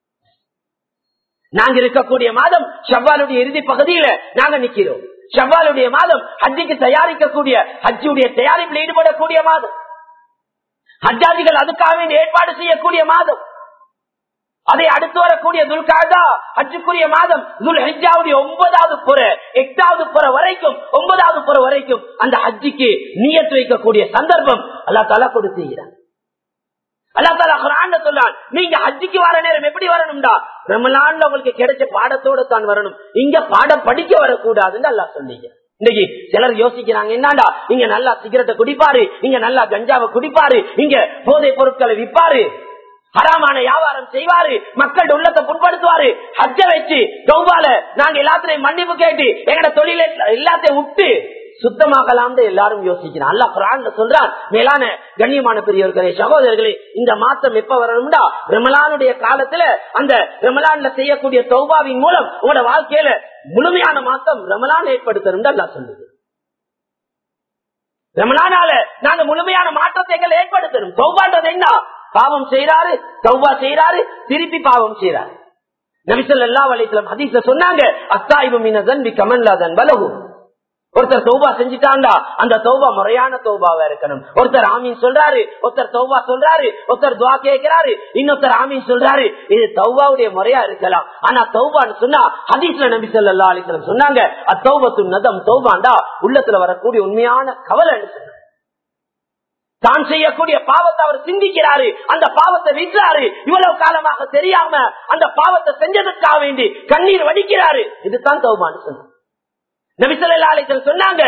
நாங்க இருக்கக்கூடிய மாதம் ஷவ்வாலுடைய இறுதி பகுதியில நாங்க நிக்கிறோம் ஷவ்வாலுடைய மாதம் ஹஜ்ஜிக்கு தயாரிக்கக்கூடிய ஹஜ்ஜுடைய தயாரிப்பில் ஈடுபடக்கூடிய மாதம் ஹஜ்ஜாதிகள் அதுக்காக ஏற்பாடு செய்யக்கூடிய மாதம் அதை அடுத்து வரக்கூடிய துல்காதா ஹஜ்ஜுக்குரிய மாதம் துல் ஹஜ்ஜாவுடைய ஒன்பதாவது புற எட்டாவது புற வரைக்கும் ஒன்பதாவது புற வரைக்கும் அந்த ஹஜ்ஜிக்கு நியத்து வைக்கக்கூடிய சந்தர்ப்பம் அல்லா தலா கொடுத்துகிறார் அல்லா தாலா குரான் சொல்லான் நீங்க ஹஜ்ஜிக்கு வர நேரம் எப்படி வரணும்டா ரமலான்ல உங்களுக்கு கிடைச்ச பாடத்தோட தான் வரணும் இங்க பாடம் படிக்க வரக்கூடாதுன்னு அல்லா சொன்னீங்க இன்னைக்கு சிலர் யோசிக்கிறாங்க என்னடா இங்க நல்லா சிகரெட்டை குடிப்பாரு இங்க நல்லா கஞ்சாவை குடிப்பாரு இங்க போதை பொருட்களை விற்பாரு ஹராமான வியாபாரம் செய்வாரு மக்கள் உள்ளத்தை புண்படுத்துவாரு ஹஜ்ஜ வச்சு தௌபால நாங்க எல்லாத்திலையும் மன்னிப்பு கேட்டு எங்கட தொழில எல்லாத்தையும் விட்டு சுத்தமாகலாம் எல்லாரும் யோசிக்கிறான் அல்லா குரான் சொல்றான் மேலான கண்ணியமான பெரியவர்களே சகோதரர்களே இந்த மாசம் எப்ப வரணும்டா ரமலானுடைய காலத்துல அந்த ரமலான்ல செய்யக்கூடிய தௌபாவின் மூலம் உங்களோட வாழ்க்கையில முழுமையான மாசம் ரமலான் ஏற்படுத்தணும் அல்லா சொல்லுது ரமலானால நாங்க முழுமையான மாற்றத்தை எங்களை ஏற்படுத்தணும் தௌபான்றது என்ன பாவம் செய்யறாரு தௌபா செய்யறாரு திருப்பி பாவம் செய்யறாரு நபிசல் எல்லா வலைத்தலம் ஹதீஸ்ல சொன்னாங்க அத்தாய்வு மீன தன்பி கமன்லாதன் பலகும் ஒருத்தர் தௌபா செஞ்சுட்டாண்டா அந்த தௌபா முறையான தௌபாவா இருக்கணும் ஒருத்தர் ஆமீன் சொல்றாரு ஒருத்தர் தௌபா சொல்றாரு ஒருத்தர் துவா கேட்கிறாரு இன்னொருத்தர் ஆமீன் சொல்றாரு இது தௌபாவுடைய முறையா இருக்கலாம் ஆனா தௌபான்னு சொன்னா ஹதீஸ்ல நபி சொல்லா அலிஸ்லம் சொன்னாங்க அத்தௌபத்து நதம் தௌபாண்டா உள்ளத்துல வரக்கூடிய உண்மையான கவலைன்னு சொன்னாங்க தான் செய்யக்கூடிய பாவத்தை அவர் சிந்திக்கிறாரு அந்த பாவத்தை விற்றாரு இவ்வளவு காலமாக தெரியாம அந்த பாவத்தை செஞ்சதுக்காக வேண்டி கண்ணீர் வடிக்கிறாரு இதுதான் தௌபான்னு சொன்னாங்க சொன்னாங்க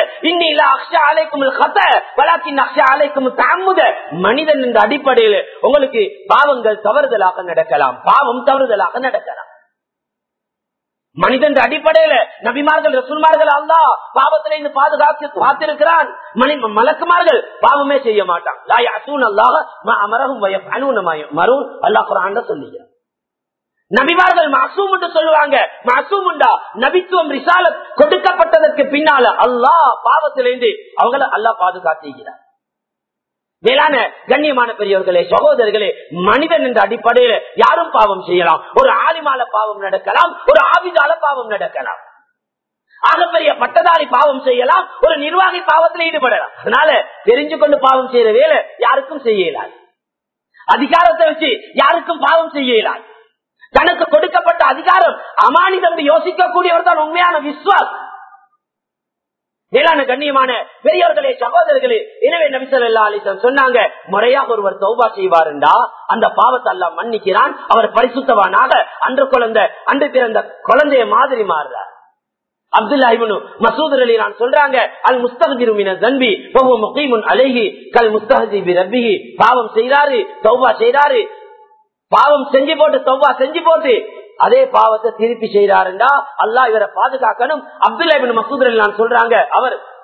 மனிதன் என்ற அடிப்படையில் உங்களுக்கு பாவங்கள் தவறுதலாக நடக்கலாம் பாவம் தவறுதலாக நடக்கலாம் மனிதன் அடிப்படையில நபிமார்கள் ரசூல்மார்கள் அல்லா பாவத்தில இருந்து பாதுகாத்து பார்த்திருக்கிறான் மணி மலக்குமார்கள் பாவமே செய்ய மாட்டான் அல்லாஹ் அமரகும் மரும் அல்லாஹ் குரான் சொல்லுகிறான் நபிமார்கள் மாசூம் என்று சொல்லுவாங்க மாசூம் உண்டா நபித்துவம் ரிசாலத் கொடுக்கப்பட்டதற்கு பின்னால அல்லாஹ் பாவத்திலிருந்து அவங்கள அல்லாஹ் பாதுகாத்துகிறார் மேலான கண்ணியமான பெரியவர்களே சகோதரர்களே மனிதன் என்ற அடிப்படையில யாரும் பாவம் செய்யலாம் ஒரு ஆலிமால பாவம் நடக்கலாம் ஒரு ஆவிதால பாவம் நடக்கலாம் ஆகப்பெரிய பட்டதாரி பாவம் செய்யலாம் ஒரு நிர்வாகி பாவத்தில் ஈடுபடலாம் அதனால தெரிஞ்சு கொண்டு பாவம் செய்யற வேலை யாருக்கும் செய்ய இயலாது அதிகாரத்தை வச்சு யாருக்கும் பாவம் செய்ய இயலாது தனக்கு கொடுக்கப்பட்ட அதிகாரம் அமானிதம் யோசிக்கக்கூடியவர் தான் உண்மையான விஸ்வாஸ் மேலான கண்ணியமான பெரியவர்களே சகோதரர்களே எனவே நபிசல்லா அலிசன் சொன்னாங்க முறையாக ஒருவர் தௌபா செய்வாருண்டா அந்த பாவத்தை எல்லாம் மன்னிக்கிறான் அவர் பரிசுத்தவானாக அன்று குழந்தை அன்று பிறந்த குழந்தைய மாதிரி மாறுறார் அப்துல்லா இவனு மசூதர் அலி நான் சொல்றாங்க அல் முஸ்தகிருமின தன்பி முகீமுன் அழகி கல் முஸ்தகி ரப்பிகி பாவம் செய்யறாரு தௌபா செய்யறாரு பாவம் செஞ்சு போட்டு தௌபா செஞ்சு போட்டு அதே பாவத்தை திருப்பி செய்யறாருண்டா அல்லா இவரை பாதுகாக்கணும் அப்துல்லா இபின் மசூத் நான் சொல்றாங்க அவர்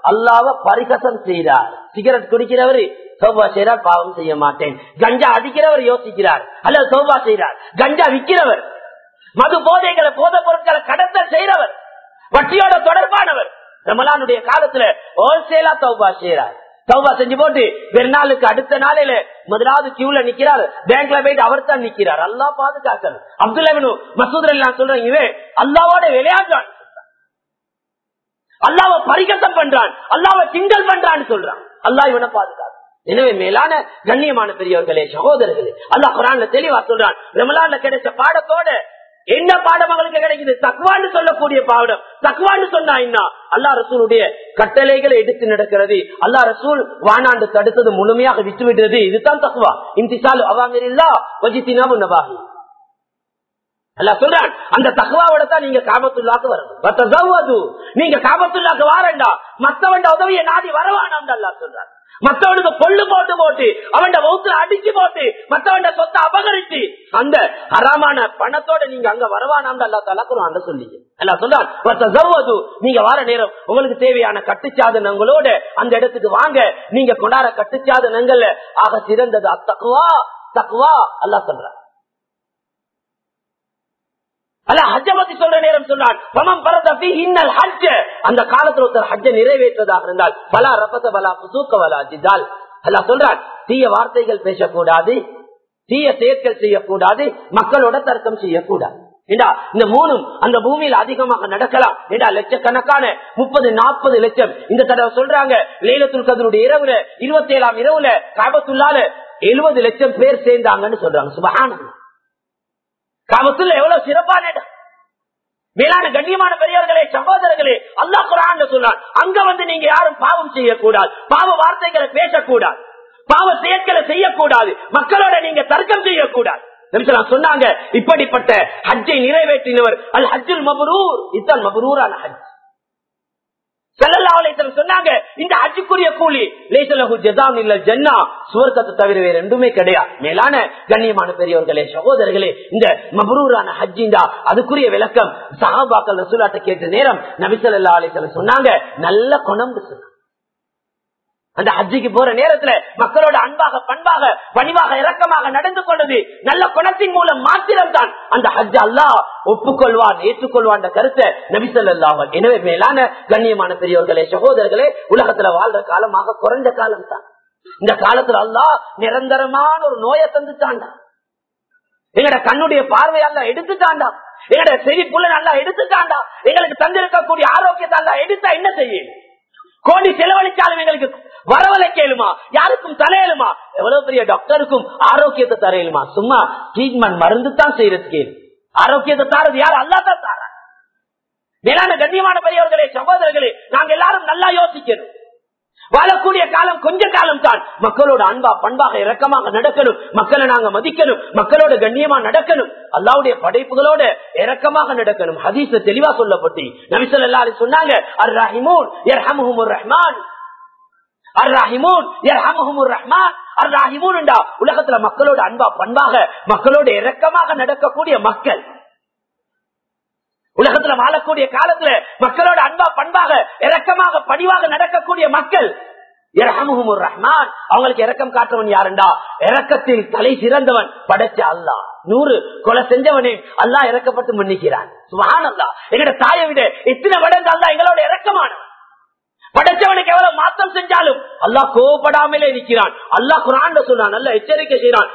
அல்லாவ பரிகசம் செய்தார் சிகரெட் குடிக்கிறவர் சோபா செய்கிறார் பாவம் செய்ய மாட்டேன் கஞ்சா அடிக்கிறவர் யோசிக்கிறார் அல்லது சோபா செய்கிறார் கஞ்சா விற்கிறவர் மது போதைகளை போத பொருட்களை கடத்தல் செய்கிறவர் வட்டியோட தொடர்பானவர் ரமலானுடைய காலத்துல ஹோல்சேலா தௌபா செய்யறார் தௌபா செஞ்சு போட்டு பெருநாளுக்கு அடுத்த நாளையில முதலாவது கியூல நிக்கிறார் பேங்க்ல போயிட்டு அவர் தான் நிக்கிறார் அல்லா பாதுகாக்கணும் அப்துல்லா மசூத் எல்லாம் சொல்றேன் இவன் அல்லாவோட விளையாடுறான் அல்லாவ பரிகசம் பண்றான் அல்லாவ கிண்டல் பண்றான்னு சொல்றான் அல்லா இவனை பாதுகாக்க எனவே மேலான கண்ணியமான பெரியவர்களே சகோதரர்களே அல்லா குரான்ல தெளிவா சொல்றான் ரமலான்ல கிடைச்ச பாடத்தோட என்ன பாடம் அவங்களுக்கு கிடைக்குது தக்குவான்னு சொல்லக்கூடிய பாடம் தக்குவான்னு சொன்னா என்ன அல்லா ரசூலுடைய கட்டளைகளை எடுத்து நடக்கிறது அல்லா ரசூல் வானாண்டு தடுத்தது முழுமையாக விட்டு விடுறது இதுதான் தக்குவா இந்திசாலு அவாமிரில்லா வஜித்தினாவு நபாகி அல்ல சொல்றான் அந்த தகவாவோட தான் நீங்க காபத்துள்ளாக்கு வரணும் நீங்க காபத்துள்ளாக்கு வாரண்டா மத்தவண்ட உதவியை நாடி வரவானாம் அல்லா சொல்றான் மத்தவனுக்கு பொல்லு போட்டு போட்டு அவன் வகுத்துல அடிச்சு போட்டு மத்தவன் சொத்தை அபகரிச்சு அந்த அறாமான பணத்தோட நீங்க அங்க வரவானாம் அல்லா தலக்குறோம் அந்த சொல்லி அல்ல சொல்றான் நீங்க வார நேரம் உங்களுக்கு தேவையான கட்டுச்சாதனங்களோட அந்த இடத்துக்கு வாங்க நீங்க கொண்டாட கட்டுச்சாதனங்கள்ல ஆக சிறந்தது அத்தக்குவா தக்குவா அல்லா சொல்றான் அல்ல ஹஜ்ஜ பத்தி சொல்ற நேரம் சொன்னான் பமம் பரதபி இன்னல் ஹஜ்ஜ அந்த காலத்துல ஒருத்தர் ஹஜ்ஜ நிறைவேற்றதாக இருந்தால் பலா ரபத பலா புசூக்க வலா ஜிதால் அல்ல சொல்றான் தீய வார்த்தைகள் பேசக்கூடாது தீய செயற்கள் செய்யக்கூடாது மக்களோட தர்க்கம் செய்யக்கூடாது இந்த மூணும் அந்த பூமியில் அதிகமாக நடக்கலாம் ஏடா லட்சக்கணக்கான முப்பது நாற்பது லட்சம் இந்த தடவை சொல்றாங்க லேலத்துல் கதருடைய இரவுல இருபத்தி ஏழாம் இரவுல காபத்துள்ளால எழுபது லட்சம் பேர் சேர்ந்தாங்கன்னு சொல்றாங்க சுபகான காபத்துல எவ்வளவு சிறப்பான இடம் மேலான கண்ணியமான பெரியவர்களே சகோதரர்களே அல்லா குரான் சொல்றான் அங்க வந்து நீங்க யாரும் பாவம் செய்யக்கூடாது பாவ வார்த்தைகளை பேசக்கூடாது பாவ செயற்களை செய்யக்கூடாது மக்களோட நீங்க தர்க்கம் செய்யக்கூடாது சொன்னாங்க இப்படிப்பட்ட ஹஜ்ஜை நிறைவேற்றினவர் அல் ஹஜ்ஜுல் மபரூர் இதுதான் மபரூரான ஹஜ் சொன்னாங்க இந்த அச்சுக்குரிய கூலி ஜன்னா சுவர்க்கத்தை தவிர வேற ரெண்டுமே கிடையாது மேலான கண்ணியமான பெரியவர்களே சகோதரர்களே இந்த மபரூரான ஹஜ்ஜிந்தா அதுக்குரிய விளக்கம் சஹாபாக்கள் ரசூலாட்ட கேட்ட நேரம் நபிசல்லா அலிசல்ல சொன்னாங்க நல்ல குணம் சொன்னாங்க அந்த ஹஜ்ஜிக்கு போற நேரத்துல மக்களோட அன்பாக பண்பாக பணிவாக இரக்கமாக நடந்து கொண்டது நல்ல குணத்தின் மூலம் மாத்திரம் தான் அந்த ஹஜ் அல்லா ஒப்புக்கொள்வான் ஏற்றுக்கொள்வான் கருத்தை நபிசல்லாவன் எனவே மேலான கண்ணியமான பெரியவர்களே சகோதரர்களே உலகத்துல வாழ்ற காலமாக குறைஞ்ச காலம் தான் இந்த காலத்துல அல்லா நிரந்தரமான ஒரு நோயை தந்துட்டாண்டா எங்கட கண்ணுடைய பார்வையல்ல எடுத்துட்டாண்டா எங்கட செழிப்புள்ள நல்லா எடுத்துட்டாண்டா எங்களுக்கு தந்திருக்கக்கூடிய ஆரோக்கியத்தை அல்ல எடுத்தா என்ன செய்யும் கோடி செலவழிச்சாலும் எங்களுக்கு வரவலை கேளுமா யாருக்கும் தலையலுமா எவ்வளவு பெரிய டாக்டருக்கும் ஆரோக்கியத்தை தரையலுமா சும்மா ட்ரீட்மெண்ட் மருந்து தான் செய்யறதுக்கு ஆரோக்கியத்தை தாரது யார் அல்லா தான் தார மேலான கண்ணியமான பெரியவர்களே சகோதரர்களே நாங்க எல்லாரும் நல்லா யோசிக்கணும் வாழக்கூடிய காலம் கொஞ்ச காலம் தான் மக்களோட அன்பா பண்பாக இரக்கமாக நடக்கணும் மக்களை நாங்க மதிக்கணும் மக்களோட கண்ணியமா நடக்கணும் அல்லாவுடைய படைப்புகளோட இரக்கமாக நடக்கணும் ஹதீஸ் தெளிவா சொல்லப்பட்டு நபிசல் எல்லாரும் சொன்னாங்க அர் ரஹிமூன் ரஹ்மான் அர் ரஹிமூன் ரஹ்மான் அர் ரஹிமூன் உலகத்துல மக்களோட அன்பா பண்பாக மக்களோட இரக்கமாக நடக்கக்கூடிய மக்கள் உலகத்துல வாழக்கூடிய காலத்துல மக்களோட அன்பா பண்பாக இரக்கமாக பணிவாக நடக்கக்கூடிய மக்கள் ரஹ்மான் அவங்களுக்கு இறக்கம் காட்டுறவன் யாருண்டா இறக்கத்தில் தலை சிறந்தவன் படைச்ச அல்லா நூறு கொலை செஞ்சவனே அல்லா இறக்கப்பட்டு மன்னிக்கிறான் சுகான் அல்லா எங்கட தாயை விட எத்தனை மடங்கு அல்லா எங்களோட இறக்கமானவன் படைச்சவனுக்கு எவ்வளவு மாற்றம் செஞ்சாலும் அல்லா கோபப்படாமலே நிற்கிறான் அல்லா குரான் சொன்னான் நல்ல எச்சரிக்கை செய்யறான்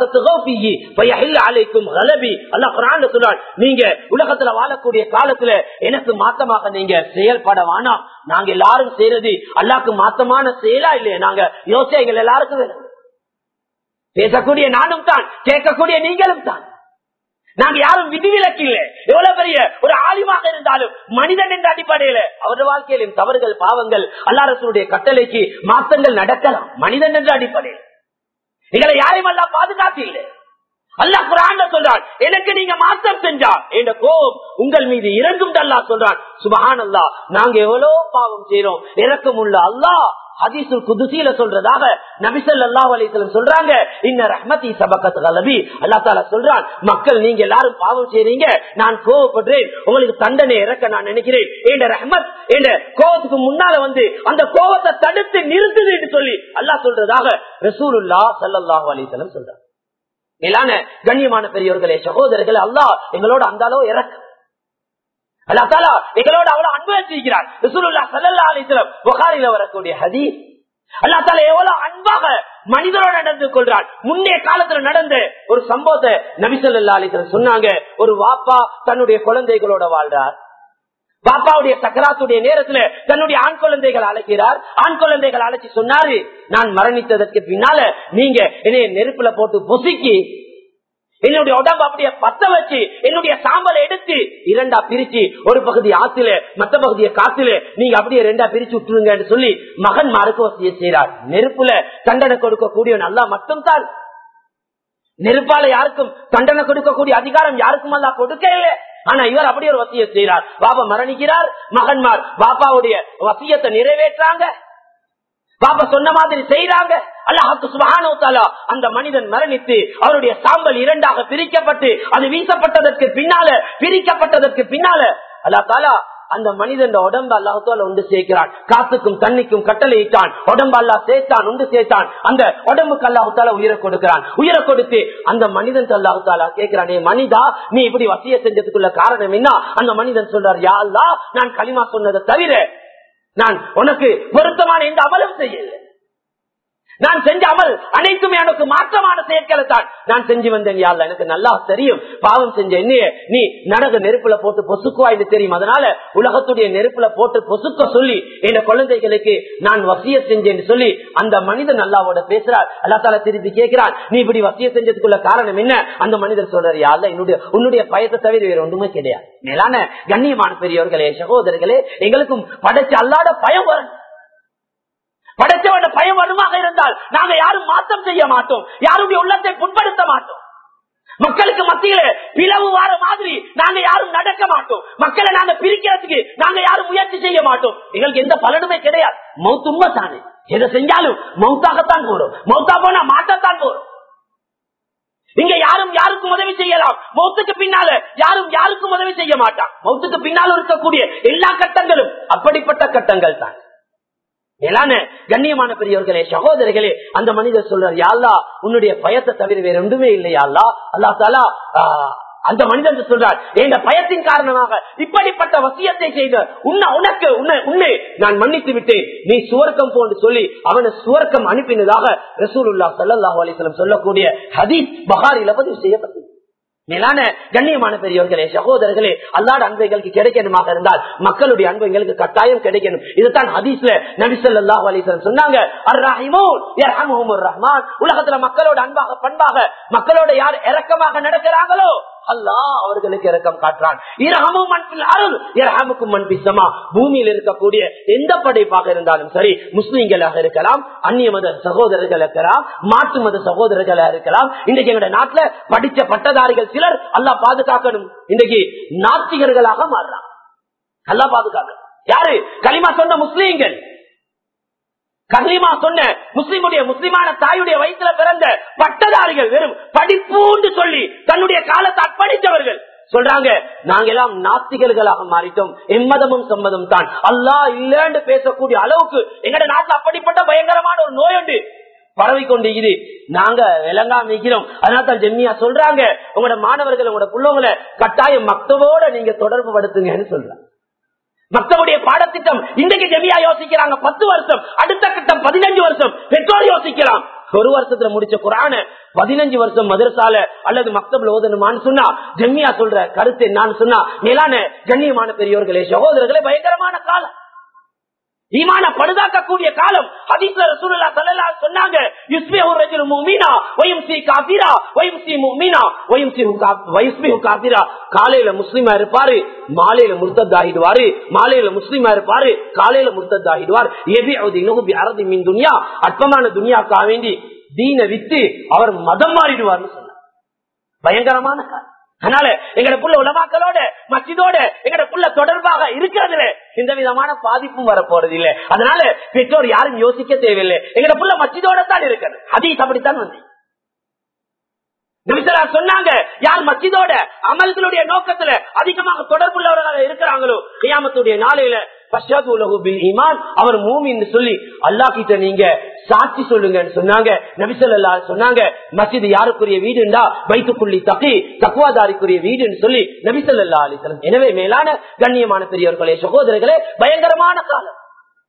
அல்லா குரான் சொன்னான் நீங்க உலகத்துல வாழக்கூடிய காலத்துல எனக்கு மாத்தமாக நீங்க செயல்பட வேணாம் நாங்க எல்லாரும் செய்யறது அல்லாக்கு மாத்தமான செயலா இல்லையா நாங்க யோசனைகள் எல்லாருக்கும் வேணும் பேசக்கூடிய நானும் தான் கேட்கக்கூடிய நீங்களும் தான் நாங்க யாரும் விதிவிலக்கு இல்லை எவ்வளவு பெரிய ஒரு ஆலிமாக இருந்தாலும் மனிதன் என்ற அடிப்படையில அவரது வாழ்க்கையிலும் தவறுகள் பாவங்கள் அல்லாரசனுடைய கட்டளைக்கு மாற்றங்கள் நடக்கலாம் மனிதன் என்ற அடிப்படையில் எங்களை யாரையும் அல்லா பாதுகாத்து இல்லை அல்லா குரான் சொல்றான் எனக்கு நீங்க மாற்றம் செஞ்சா என்ற கோபம் உங்கள் மீது இறங்கும் அல்லா சொல்றான் சுபஹான் அல்லா நாங்க எவ்வளவு பாவம் செய்யறோம் இறக்கம் உள்ள அல்லா ஹதீசுல் குதுசியில சொல்றதாக நபிசல்லாஹ் அலிஸ்லம் சொல்றாங்க இன்ன ரஹ்மதி சபக்கத் கலபி அல்லா தாலா சொல்றான் மக்கள் நீங்க எல்லாரும் பாவம் செய்றீங்க நான் கோவப்படுறேன் உங்களுக்கு தண்டனை இறக்க நான் நினைக்கிறேன் என்ற ரஹ்மத் என்ற கோவத்துக்கு முன்னால வந்து அந்த கோவத்தை தடுத்து நிறுத்துது என்று சொல்லி அல்லாஹ் சொல்றதாக ரசூலுல்லா சல்லாஹூ அலிஸ்லம் சொல்றாங்க மேலான கண்ணியமான பெரியவர்களே சகோதரர்களே அல்லாஹ் எங்களோட அந்த அளவு இறக்க அல்லா தாலா எங்களோட அவ்வளவு அன்பு வச்சிருக்கிறார் ரசூலுல்லா சல்லல்லா அலிஸ்லம் புகாரில வரக்கூடிய ஹதீஸ் அல்லா தாலா எவ்வளவு அன்பாக மனிதரோட நடந்து கொள்றான் முன்னைய காலத்துல நடந்த ஒரு சம்பவத்தை நபிசல்லா அலிஸ்லம் சொன்னாங்க ஒரு வாப்பா தன்னுடைய குழந்தைகளோட வாழ்றார் பாப்பாவுடைய சக்கராத்துடைய நேரத்துல தன்னுடைய ஆண் குழந்தைகள் அழைக்கிறார் ஆண் குழந்தைகள் அழைச்சி சொன்னாரு நான் மரணித்ததற்கு பின்னால நீங்க என்னைய நெருப்புல போட்டு பொசுக்கி என்னுடைய உடம்பு அப்படியே பத்த வச்சு என்னுடைய சாம்பலை எடுத்து இரண்டா பிரிச்சு ஒரு பகுதி ஆத்துல மத்த பகுதியை காத்துல நீங்க அப்படியே ரெண்டா பிரிச்சு விட்டுருங்கன்னு சொல்லி மகன் மாருக்கு வசதியை செய்யறார் நெருப்புல தண்டனை கொடுக்கக்கூடிய நல்லா மட்டும்தான் நெருப்பால யாருக்கும் தண்டனை கொடுக்கக்கூடிய அதிகாரம் யாருக்கும் அல்ல கொடுக்க இல்லை ஆனா இவர் அப்படி ஒரு வசிய செய்யறார் பாபா மரணிக்கிறார் மகன்மார் பாப்பாவுடைய வசியத்தை நிறைவேற்றாங்க பாப்பா சொன்ன மாதிரி செய்யறாங்க அல்லாஹுக்கு சுபஹானோ அந்த மனிதன் மரணித்து அவருடைய சாம்பல் இரண்டாக பிரிக்கப்பட்டு அது வீசப்பட்டதற்கு பின்னால பிரிக்கப்பட்டதற்கு பின்னால அல்லா தாலா அந்த மனிதன் உடம்பு அல்லாஹால உண்டு சேர்க்கிறான் காத்துக்கும் தண்ணிக்கும் கட்டளையிட்டான் உடம்பு அல்லா சேர்த்தான் உண்டு சேர்த்தான் அந்த உடம்புக்கு அல்லாஹால உயிரை கொடுக்கிறான் உயிரை கொடுத்து அந்த மனிதன் அல்லாஹாலா கேட்கிறான் மனிதா நீ இப்படி வசிய செஞ்சதுக்குள்ள காரணம் என்ன அந்த மனிதன் சொல்றார் யா அல்லா நான் களிமா சொன்னதை தவிர நான் உனக்கு பொருத்தமான எந்த அமலும் செய்யல நான் செஞ்ச அமல் அனைத்துமே எனக்கு மாற்றமான செயற்களை தான் நான் செஞ்சு வந்தேன் யாழ்ல எனக்கு நல்லா தெரியும் பாவம் செஞ்ச என்னைய நீ நடக நெருப்புல போட்டு பொசுக்குவா என்று தெரியும் அதனால உலகத்துடைய நெருப்புல போட்டு பொசுக்க சொல்லி என் குழந்தைகளுக்கு நான் வசிய செஞ்சேன்னு சொல்லி அந்த மனிதன் அல்லாவோட பேசுறார் அல்லா தால திருப்பி கேட்கிறான் நீ இப்படி வசிய செஞ்சதுக்குள்ள காரணம் என்ன அந்த மனிதர் சொல்றாரு யாழ்ல என்னுடைய உன்னுடைய பயத்தை தவிர வேற ஒன்றுமே கிடையாது மேலான கண்ணியமான பெரியவர்களே சகோதரர்களே எங்களுக்கும் படைச்ச அல்லாட பயம் வரணும் படைச்சவன பயம் வருமாக இருந்தால் நாங்க யாரும் மாற்றம் செய்ய மாட்டோம் யாருடைய உள்ளத்தை புண்படுத்த மாட்டோம் மக்களுக்கு மத்தியில பிளவு வார மாதிரி நாங்க யாரும் நடக்க மாட்டோம் மக்களை நாங்க பிரிக்கிறதுக்கு நாங்க யாரும் முயற்சி செய்ய மாட்டோம் எங்களுக்கு எந்த பலனுமே கிடையாது மவுத்து உண்மை தானே எதை செஞ்சாலும் மவுத்தாகத்தான் போறோம் மவுத்தா போனா மாட்டத்தான் போறோம் இங்க யாரும் யாருக்கும் உதவி செய்யலாம் மௌத்துக்கு பின்னால யாரும் யாருக்கும் உதவி செய்ய மாட்டான் மௌத்துக்கு பின்னால் இருக்கக்கூடிய எல்லா கட்டங்களும் அப்படிப்பட்ட கட்டங்கள் தான் மேலான கண்ணியமான பெரியவர்களே சகோதரர்களே அந்த மனிதர் சொல்றார் யாழ்லா உன்னுடைய பயத்தை தவிர வேற ஒன்றுமே இல்லையா அல்லா தாலா அந்த மனிதன் சொல்றார் என்ற பயத்தின் காரணமாக இப்படிப்பட்ட வசியத்தை செய்த உன்னை உனக்கு உன்னை உன்னை நான் மன்னித்து விட்டேன் நீ சுவர்க்கம் போன்று சொல்லி அவனை சுவர்க்கம் அனுப்பினதாக ரசூலுல்லா சல்லாஹூ அலிஸ்லம் சொல்லக்கூடிய ஹதீஸ் பகாரில பதிவு செய்யப்பட்டது மேலான கண்ணியமான பெரியவர்களே சகோதரர்களே அல்லாட அன்பைகளுக்கு கிடைக்கணுமாக இருந்தால் மக்களுடைய அன்பு எங்களுக்கு கட்டாயம் கிடைக்கணும் இதுதான் ஹதீஸ்ல நபிசல்லாஹு அலிசன் சொன்னாங்க அர் ரஹ்மான் உலகத்துல மக்களோட அன்பாக பண்பாக மக்களோட யார் இறக்கமாக நடக்கிறாங்களோ அல்லாஹ் அவர்களுக்கு இறக்கம் காட்டுறான் இரகமும் மண்பில் அருள் இரகமுக்கும் மண்பிசமா பூமியில் இருக்கக்கூடிய எந்த படைப்பாக இருந்தாலும் சரி முஸ்லீம்களாக இருக்கலாம் அந்நிய மத சகோதரர்கள் இருக்கலாம் மாற்று மத சகோதரர்களாக இருக்கலாம் இன்றைக்கு எங்களுடைய நாட்டுல படிச்ச பட்டதாரிகள் சிலர் அல்லாஹ் பாதுகாக்கணும் இன்றைக்கு நாத்திகர்களாக மாறுறான் அல்லாஹ் பாதுகாக்கணும் யாரு களிமா சொன்ன முஸ்லீம்கள் கலிமா சொன்ன முஸ்லிமுடைய முஸ்லிமான தாயுடைய வயிற்றுல பிறந்த பட்டதாரிகள் வெறும் படிப்பூண்டு சொல்லி தன்னுடைய காலத்தை அர்ப்பணித்தவர்கள் சொல்றாங்க நாங்க எல்லாம் நாத்திகர்களாக மாறிட்டோம் எம்மதமும் சம்மதம் தான் அல்லா இல்லன்னு பேசக்கூடிய அளவுக்கு எங்கட நாட்டுல அப்படிப்பட்ட பயங்கரமான ஒரு நோய் உண்டு பரவி கொண்டு இது நாங்க விளங்காம நிக்கிறோம் அதனால தான் ஜெம்மியா சொல்றாங்க உங்களோட மாணவர்கள் உங்களோட பிள்ளைங்களை கட்டாயம் மக்தவோட நீங்க தொடர்பு படுத்துங்கன்னு சொல்றாங்க மக்களுடைய பாடத்திட்டம் இன்றைக்கு ஜெமியா யோசிக்கிறாங்க பத்து வருஷம் அடுத்த கட்டம் பதினஞ்சு வருஷம் பெற்றோர் யோசிக்கலாம் ஒரு வருஷத்துல முடிச்ச குரான பதினஞ்சு வருஷம் மதரசால அல்லது மக்தப்ல ஓதணுமான்னு சொன்னா ஜெம்மியா சொல்ற கருத்து என்னன்னு சொன்னா மேலான கண்ணியமான பெரியோர்களே சகோதரர்களே பயங்கரமான காலம் ஈமான படுதாக்கக்கூடிய காலம் ஹதீஸ்ல ரசூலுல்லாஹ் ஸல்லல்லாஹு அலைஹி சொன்னாங்க யுஸ்பிஹு ரஜுலு முஃமினா வயும்சி காஃபிரா வயும்சி முஃமினா வயும்சி வயுஸ்பிஹு காஃபிரா காலையில முஸ்லிமா இருப்பாரு மாலையில முர்த்தத் ஆகிடுவாரு மாலையில முஸ்லிமா இருப்பாரு காலையில முர்த்தத் ஆகிடுவார் எபிஉ தீனுஹு பி அரதி மின் துன்யா அற்பமான துன்யாக்காக வேண்டி தீன வித்து அவர் மதம் மாறிடுவார்னு சொன்னார் பயங்கரமான காலம் அதனால எங்கட புள்ள உலமாக்களோட மச்சிதோட எங்கட புள்ள தொடர்பாக இருக்கிறதுல எந்த விதமான பாதிப்பும் வரப்போறது இல்லை அதனால பெற்றோர் யாரும் யோசிக்க தேவையில்லை எங்கட புள்ள மச்சிதோட தான் இருக்கிறது அதீஸ் அப்படித்தான் வந்து நபிசரா சொன்னாங்க யார் மஸ்ஜிதோட அமல்களுடைய நோக்கத்துல அதிகமாக தொடர்புள்ளவர்களாக இருக்கிறாங்களோ கியாமத்துடைய நாளையில பஷாத் உலகு பில் ஈமான் அவர் மூமின்னு சொல்லி அல்லா கிட்ட நீங்க சாட்சி சொல்லுங்கன்னு சொன்னாங்க நபிசல்லா சொன்னாங்க மஸ்ஜித் யாருக்குரிய வீடுண்டா வைத்துக்குள்ளி தப்பி தக்குவாதாரிக்குரிய வீடுன்னு சொல்லி நபிசல்லா அலிசலம் எனவே மேலான கண்ணியமான பெரியவர்களே சகோதரர்களே பயங்கரமான காலம்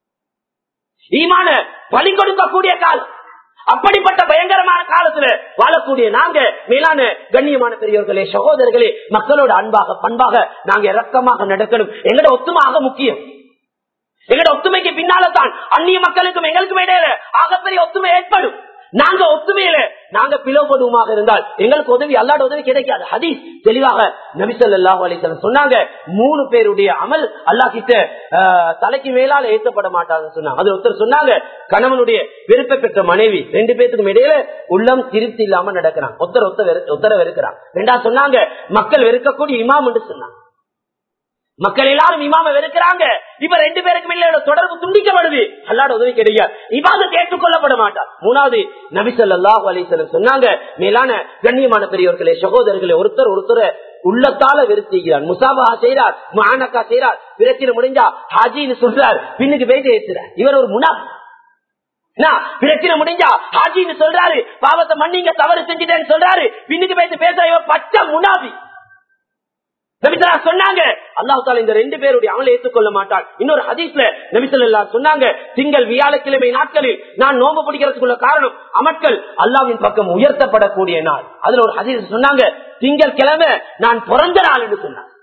ஈமான பலி கொடுக்கக்கூடிய காலம் அப்படிப்பட்ட பயங்கரமான காலத்துல வாழக்கூடிய நாங்க மேலான கண்ணியமான பெரியவர்களே சகோதரர்களே மக்களோட அன்பாக பண்பாக நாங்க இறக்கமாக நடக்கணும் எங்களோட ஒத்துமாக முக்கியம் எங்களோட ஒத்துமைக்கு பின்னால்தான் அந்நிய மக்களுக்கும் எங்களுக்கும் இடையில ஆகப்பெரிய ஒத்துமை ஏற்படும் நாங்க ஒத்துமையில நாங்க பிளவுபடுவோமாக இருந்தால் எங்களுக்கு உதவி அல்லாட உதவி கிடைக்காது ஹதீஸ் தெளிவாக நபிசல்லாஹு அலிசல்லம் சொன்னாங்க மூணு பேருடைய அமல் அல்லா கிட்ட தலைக்கு மேலால ஏற்றப்பட மாட்டாங்கன்னு சொன்னாங்க அது ஒருத்தர் சொன்னாங்க கணவனுடைய விருப்ப பெற்ற மனைவி ரெண்டு பேத்துக்கும் இடையில உள்ளம் திருப்தி இல்லாம நடக்கிறான் ஒருத்தர் ஒருத்தர் உத்தரவு இருக்கிறான் ரெண்டா சொன்னாங்க மக்கள் வெறுக்கக்கூடிய இமாம் என்று சொன்னாங்க மக்கள் எல்லாரும் இமாம வெறுக்கிறாங்க இப்ப ரெண்டு பேருக்கு மேல தொடர்பு துண்டிக்கப்படுது அல்லாட உதவி கிடையாது இவாத ஏற்றுக்கொள்ளப்பட மாட்டார் மூணாவது நபிசல்லாஹு அலிசலம் சொன்னாங்க மேலான கண்ணியமான பெரியவர்களே சகோதரர்களே ஒருத்தர் ஒருத்தர் உள்ளத்தால வெறுத்திக்கிறார் முசாபா செய்யறார் மானக்கா செய்யறார் பிரச்சனை முடிஞ்சா ஹாஜின்னு சொல்றார் பின்னுக்கு போயிட்டு ஏற்றுறார் இவர் ஒரு முனா பிரச்சனை முடிஞ்சா ஹாஜின்னு சொல்றாரு பாவத்தை மன்னிங்க தவறு செஞ்சுட்டேன்னு சொல்றாரு பின்னுக்கு போயிட்டு பேசுற இவர் பச்சை முனாபி நபிசல்லா சொன்னாங்க அல்லாஹு தாலா இந்த ரெண்டு பேருடைய அமலை ஏற்றுக்கொள்ள மாட்டான் இன்னொரு ஹதீஸ்ல நபிசல்லா சொன்னாங்க திங்கள் வியாழக்கிழமை நாட்களில் நான் நோம்பு பிடிக்கிறதுக்குள்ள காரணம் அமட்கள் அல்லாவின் பக்கம் உயர்த்தப்படக்கூடிய நாள் அதுல ஒரு ஹதீஸ் சொன்னாங்க திங்கள் கிழமை நான் பிறந்த நாள் என்று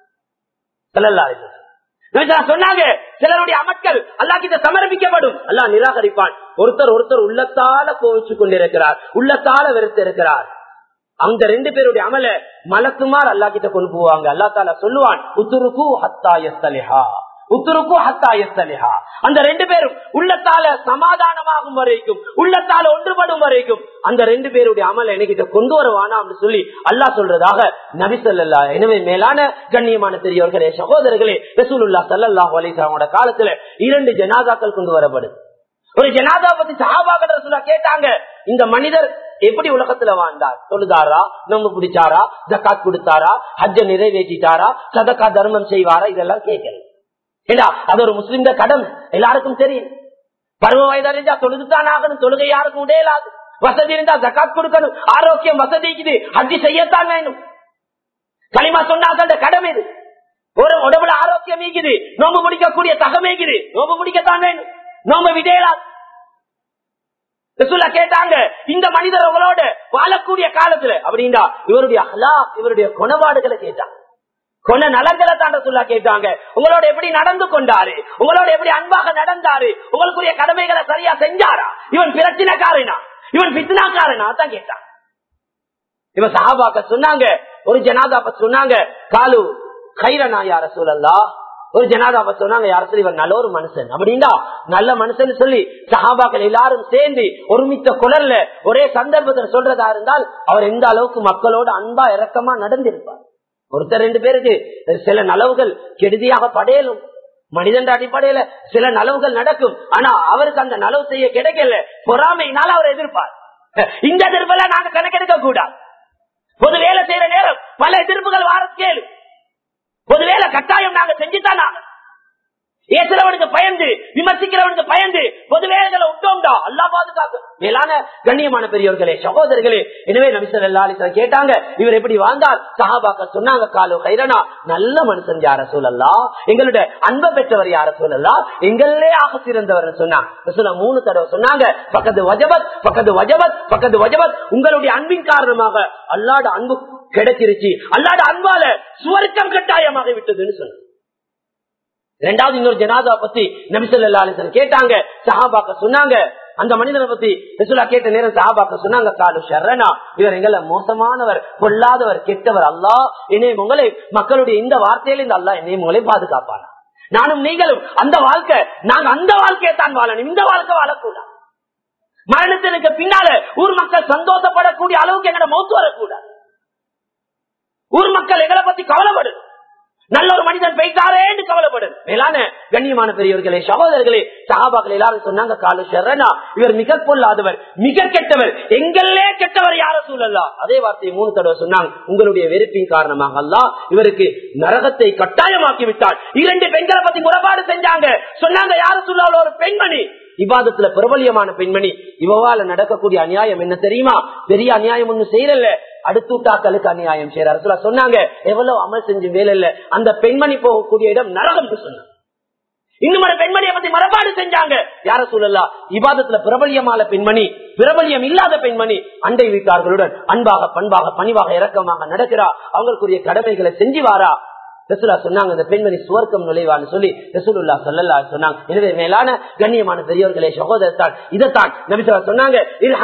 சொன்னாங்க சொன்னாங்க சிலருடைய அமட்கள் அல்லா கிட்ட சமர்ப்பிக்கப்படும் அல்லாஹ் நிராகரிப்பான் ஒருத்தர் ஒருத்தர் உள்ளத்தால கோவிச்சு கொண்டிருக்கிறார் உள்ளத்தால வெறுத்து இருக்கிறார் அந்த ரெண்டு பேருடைய அமல மலக்குமார் அல்லா கிட்ட கொண்டு போவாங்க அல்லா தால சொல்லுவான் உத்துருக்கு ஹத்தாயஸ்தலிஹா உத்துருக்கு ஹத்தாயஸ்தலிஹா அந்த ரெண்டு பேரும் உள்ளத்தால சமாதானமாகும் வரைக்கும் உள்ளத்தால ஒன்றுபடும் வரைக்கும் அந்த ரெண்டு பேருடைய அமல என்கிட்ட கொண்டு வருவானா அப்படின்னு சொல்லி அல்லா சொல்றதாக நபி சொல்லல்லா எனவே மேலான கண்ணியமான பெரியவர்களே சகோதரர்களே ரசூலுல்லா சல்லாஹ் அலிசாவோட காலத்துல இரண்டு ஜனாதாக்கள் கொண்டு வரப்படுது ஒரு ஜனாதா பத்தி சஹாபாக்கள் ரசூலா கேட்டாங்க இந்த மனிதர் எப்படி உலகத்துல வாழ்ந்தார் தொழுதாரா நோம்பு பிடிச்சாரா ஜக்காத் கொடுத்தாரா ஹஜ்ஜ நிறைவேற்றிட்டாரா சதக்கா தர்மம் செய்வாரா இதெல்லாம் கேட்கல ஏண்டா அது ஒரு முஸ்லிம் கடமை எல்லாருக்கும் தெரியும் பருவ வயதறிஞ்சா தொழுதுதான் ஆகணும் தொழுகை யாருக்கும் உடையலாது வசதி இருந்தா ஜக்காத் கொடுக்கணும் ஆரோக்கியம் வசதிக்குது ஹஜ்ஜி செய்யத்தான் வேணும் களிமா சொன்னாங்க கடமை இது ஒரு உடம்புல ஆரோக்கியம் ஈக்குது நோம்பு முடிக்கக்கூடிய தகமைக்குது நோம்பு முடிக்கத்தான் வேணும் நோம்பு விடையலாது கேட்டாங்க இந்த மனிதர் உங்களோட வாழக்கூடிய காலத்துல அப்படின்னா இவருடைய அலா இவருடைய குணபாடுகளை கேட்டாங்க கொன நலங்களை தாண்ட சொல்லா கேட்டாங்க உங்களோட எப்படி நடந்து கொண்டாரு உங்களோட எப்படி அன்பாக நடந்தாரு உங்களுக்குரிய கடமைகளை சரியா செஞ்சாரா இவன் பிரச்சனைக்காரனா இவன் பித்னாக்காரனா தான் கேட்டான் இவன் சஹாபாக்க சொன்னாங்க ஒரு ஜனாதாப்ப சொன்னாங்க காலு கைரனா யார சூழல்லா ஒரு ஜனாதாப சொன்னாங்க யார சொல்லி இவர் நல்ல ஒரு மனுஷன் அப்படின்னா நல்ல மனுஷன் சொல்லி சஹாபாக்கள் எல்லாரும் சேர்ந்து ஒருமித்த குரல்ல ஒரே சந்தர்ப்பத்தில் சொல்றதா இருந்தால் அவர் எந்த அளவுக்கு மக்களோட அன்பா இறக்கமா நடந்திருப்பார் ஒருத்தர் ரெண்டு பேருக்கு சில நலவுகள் கெடுதியாக படையலும் மனிதன் அடிப்படையில சில நலவுகள் நடக்கும் ஆனா அவருக்கு அந்த நலவு செய்ய கிடைக்கல பொறாமையினால அவர் எதிர்ப்பார் இந்த எதிர்ப்பெல்லாம் நாங்க கணக்கெடுக்க கூடாது பொது வேலை செய்யற நேரம் பல எதிர்ப்புகள் வார கேளு பொது வேலை கட்டாயம் நாங்க செஞ்சுதான் நாங்க ஏசுறவனுக்கு பயந்து விமர்சிக்கிறவனுக்கு பயந்து பொது வேலைகளை விட்டோம்டா அல்லா பாதுகாக்க மேலான கண்ணியமான பெரியவர்களே சகோதரர்களே எனவே நபிசல் அல்லா கேட்டாங்க இவர் எப்படி வாழ்ந்தார் சஹாபாக்க சொன்னாங்க காலு கைரனா நல்ல மனுஷன் யார சூழல்லா எங்களுடைய அன்பை பெற்றவர் யார சூழல்லா எங்களே ஆக சிறந்தவர் சொன்னாங்க மூணு தடவை சொன்னாங்க பக்கத்து வஜபத் பக்கத்து வஜபத் பக்கத்து வஜபத் உங்களுடைய அன்பின் காரணமாக அல்லாட அன்பு கிடைச்சிருச்சு அல்லாட அன்பால சுவர்க்கம் கட்டாயமாக விட்டதுன்னு சொன்னாங்க ரெண்டாவது இன்னொரு ஜனாதா பத்தி நபிசல்லா அலிசன் கேட்டாங்க சஹாபாக்க சொன்னாங்க அந்த மனிதனை பத்தி ரசூலா கேட்ட நேரம் சஹாபாக்க சொன்னாங்க காலு ஷரணா இவர் எங்களை மோசமானவர் பொல்லாதவர் கெட்டவர் அல்லா என்னையும் உங்களை மக்களுடைய இந்த வார்த்தையில இந்த அல்லா என்னையும் உங்களை பாதுகாப்பானா நானும் நீங்களும் அந்த வாழ்க்கை நாங்க அந்த வாழ்க்கையை தான் வாழணும் இந்த வாழ்க்கை வாழக்கூடாது மரணத்திற்கு பின்னால ஊர் மக்கள் சந்தோஷப்படக்கூடிய அளவுக்கு எங்கட மௌத்து வரக்கூடாது ஊர் மக்கள் எங்களை பத்தி கவலைப்படு நல்ல ஒரு மனிதன் பெய்தாரேன்னு கவலைப்படு மேலான கண்ணியமான பெரியவர்களே சகோதரர்களே சகாபாக்கள் எல்லாரும் சொன்னாங்க காலு ஷரணா இவர் மிக பொல்லாதவர் மிக கெட்டவர் எங்களே கெட்டவர் யார சூழல்லா அதே வார்த்தையை மூணு தடவை சொன்னாங்க உங்களுடைய வெறுப்பின் காரணமாக அல்ல இவருக்கு நரகத்தை கட்டாயமாக்கி விட்டார் இரண்டு பெண்களை பத்தி முறைப்பாடு செஞ்சாங்க சொன்னாங்க யார சூழல ஒரு பெண்மணி விவாதத்துல பிரபலியமான பெண்மணி இவவால நடக்கக்கூடிய அநியாயம் என்ன தெரியுமா பெரிய அநியாயம் ஒண்ணு செய்யல அடுத்தூட்டாக்களுக்கு அநியாயம் செய்யறாரு சொல்ல சொன்னாங்க எவ்வளவு அமல் செஞ்சு வேலை இல்ல அந்த பெண்மணி போகக்கூடிய இடம் நரகம் சொன்னாங்க இன்னும் ஒரு பெண்மணியை பத்தி மரபாடு செஞ்சாங்க யார சொல்லலாம் விவாதத்துல பிரபலியமான பெண்மணி பிரபலியம் இல்லாத பெண்மணி அண்டை வீட்டார்களுடன் அன்பாக பண்பாக பணிவாக இரக்கமாக நடக்கிறா அவங்களுக்குரிய கடமைகளை செஞ்சு வாரா ரசூலா சொன்னாங்க இந்த பெண்மணி சுவர்க்கம் நுழைவான்னு சொல்லி ரசூலுல்லா சொல்லல்லா சொன்னாங்க எனவே மேலான கண்ணியமான பெரியவர்களே சகோதரத்தான் இதைத்தான் நபிசா சொன்னாங்க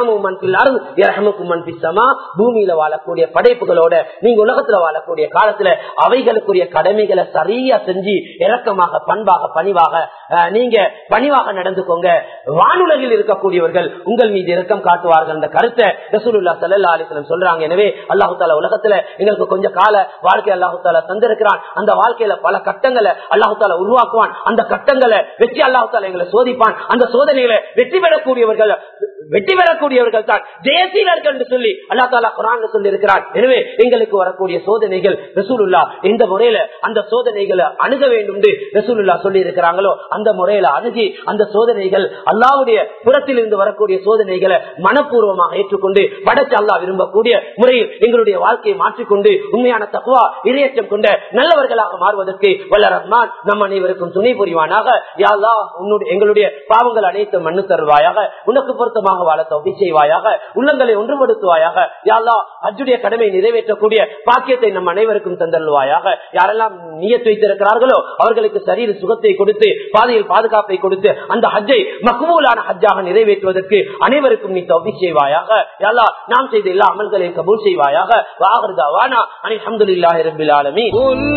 பூமியில வாழக்கூடிய படைப்புகளோட நீங்க உலகத்துல வாழக்கூடிய காலத்துல அவைகளுக்குரிய கடமைகளை சரியா செஞ்சு இறக்கமாக பண்பாக பணிவாக நீங்க பணிவாக நடந்துக்கோங்க வானுலகில் இருக்கக்கூடியவர்கள் உங்கள் மீது இரக்கம் காட்டுவார்கள் அந்த கருத்தை ரசூலுல்லா சல்லா அலிஸ்லம் சொல்றாங்க எனவே அல்லாஹு தாலா உலகத்துல எங்களுக்கு கொஞ்சம் கால வாழ்க்கை அல்லாஹு தாலா தந்திருக்கிறான் அந்த வாழ்க்கையில பல கட்டங்களை அல்லாஹு தாலா உருவாக்குவான் அந்த கட்டங்களை வெற்றி அல்லாஹு தாலா எங்களை சோதிப்பான் அந்த சோதனைகளை வெற்றி பெறக்கூடியவர்கள் வெற்றி பெறக்கூடியவர்கள் தான் ஜெயசீலர்கள் என்று சொல்லி அல்லா தாலா குரான் சொல்லி இருக்கிறார் எனவே எங்களுக்கு வரக்கூடிய சோதனைகள் ரசூலுல்லா எந்த முறையில அந்த சோதனைகளை அணுக வேண்டும் என்று ரசூலுல்லா சொல்லி இருக்கிறாங்களோ அந்த முறையில அணுகி அந்த சோதனைகள் அல்லாவுடைய புறத்தில் இருந்து வரக்கூடிய சோதனைகளை மனப்பூர்வமாக ஏற்றுக்கொண்டு படைச்சு அல்லா விரும்பக்கூடிய முறையில் எங்களுடைய வாழ்க்கையை மாற்றிக்கொண்டு உண்மையான தக்குவா இரையச்சம் கொண்ட நல்லவர்களாக மாறுவதற்கு வல்ல ரஹ்மான் நம் அனைவருக்கும் துணை புரிவானாக யாழ்லா உன்னுடைய எங்களுடைய பாவங்கள் அனைத்தும் மண்ணு தருவாயாக உனக்கு பொருத்தமாக வாழ தௌபி செய்வாயாக உள்ளங்களை ஒன்றுபடுத்துவாயாக யாழ்லா அஜுடைய கடமை நிறைவேற்றக்கூடிய பாக்கியத்தை நம் அனைவருக்கும் தந்தருவாயாக யாரெல்லாம் நியத்து வைத்திருக்கிறார்களோ அவர்களுக்கு சரீர சுகத்தை கொடுத்து பாதையில் பாதுகாப்பை கொடுத்து அந்த ஹஜ்ஜை மக்பூலான ஹஜ்ஜாக நிறைவேற்றுவதற்கு அனைவருக்கும் நீ தௌபி செய்வாயாக யாழ்லா நாம் செய்த எல்லா அமல்களையும் கபூல் செய்வாயாக வாகர்தாவானா அனி அஹமதுல்லாஹி ரபில் ஆலமீன்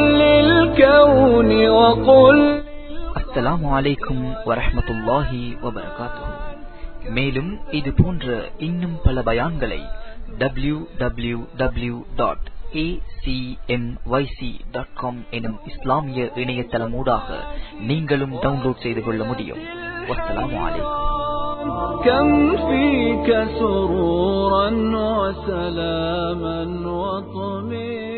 அஸ்ஸலாமு அலைக்கும் வரஹ்மத்துல்லாஹி வபரகாத்துஹு மேலும் இது போன்ற இன்னும் பல பயான்களை W W W dot acmyc.com எனும் இஸ்லாமிய இணையதளமூடாக நீங்களும் டவுன்லோட் செய்து கொள்ள முடியும் வஸ்ஸலாமு அலைக்கும் كم فيك سرورا وسلاما وطمئنا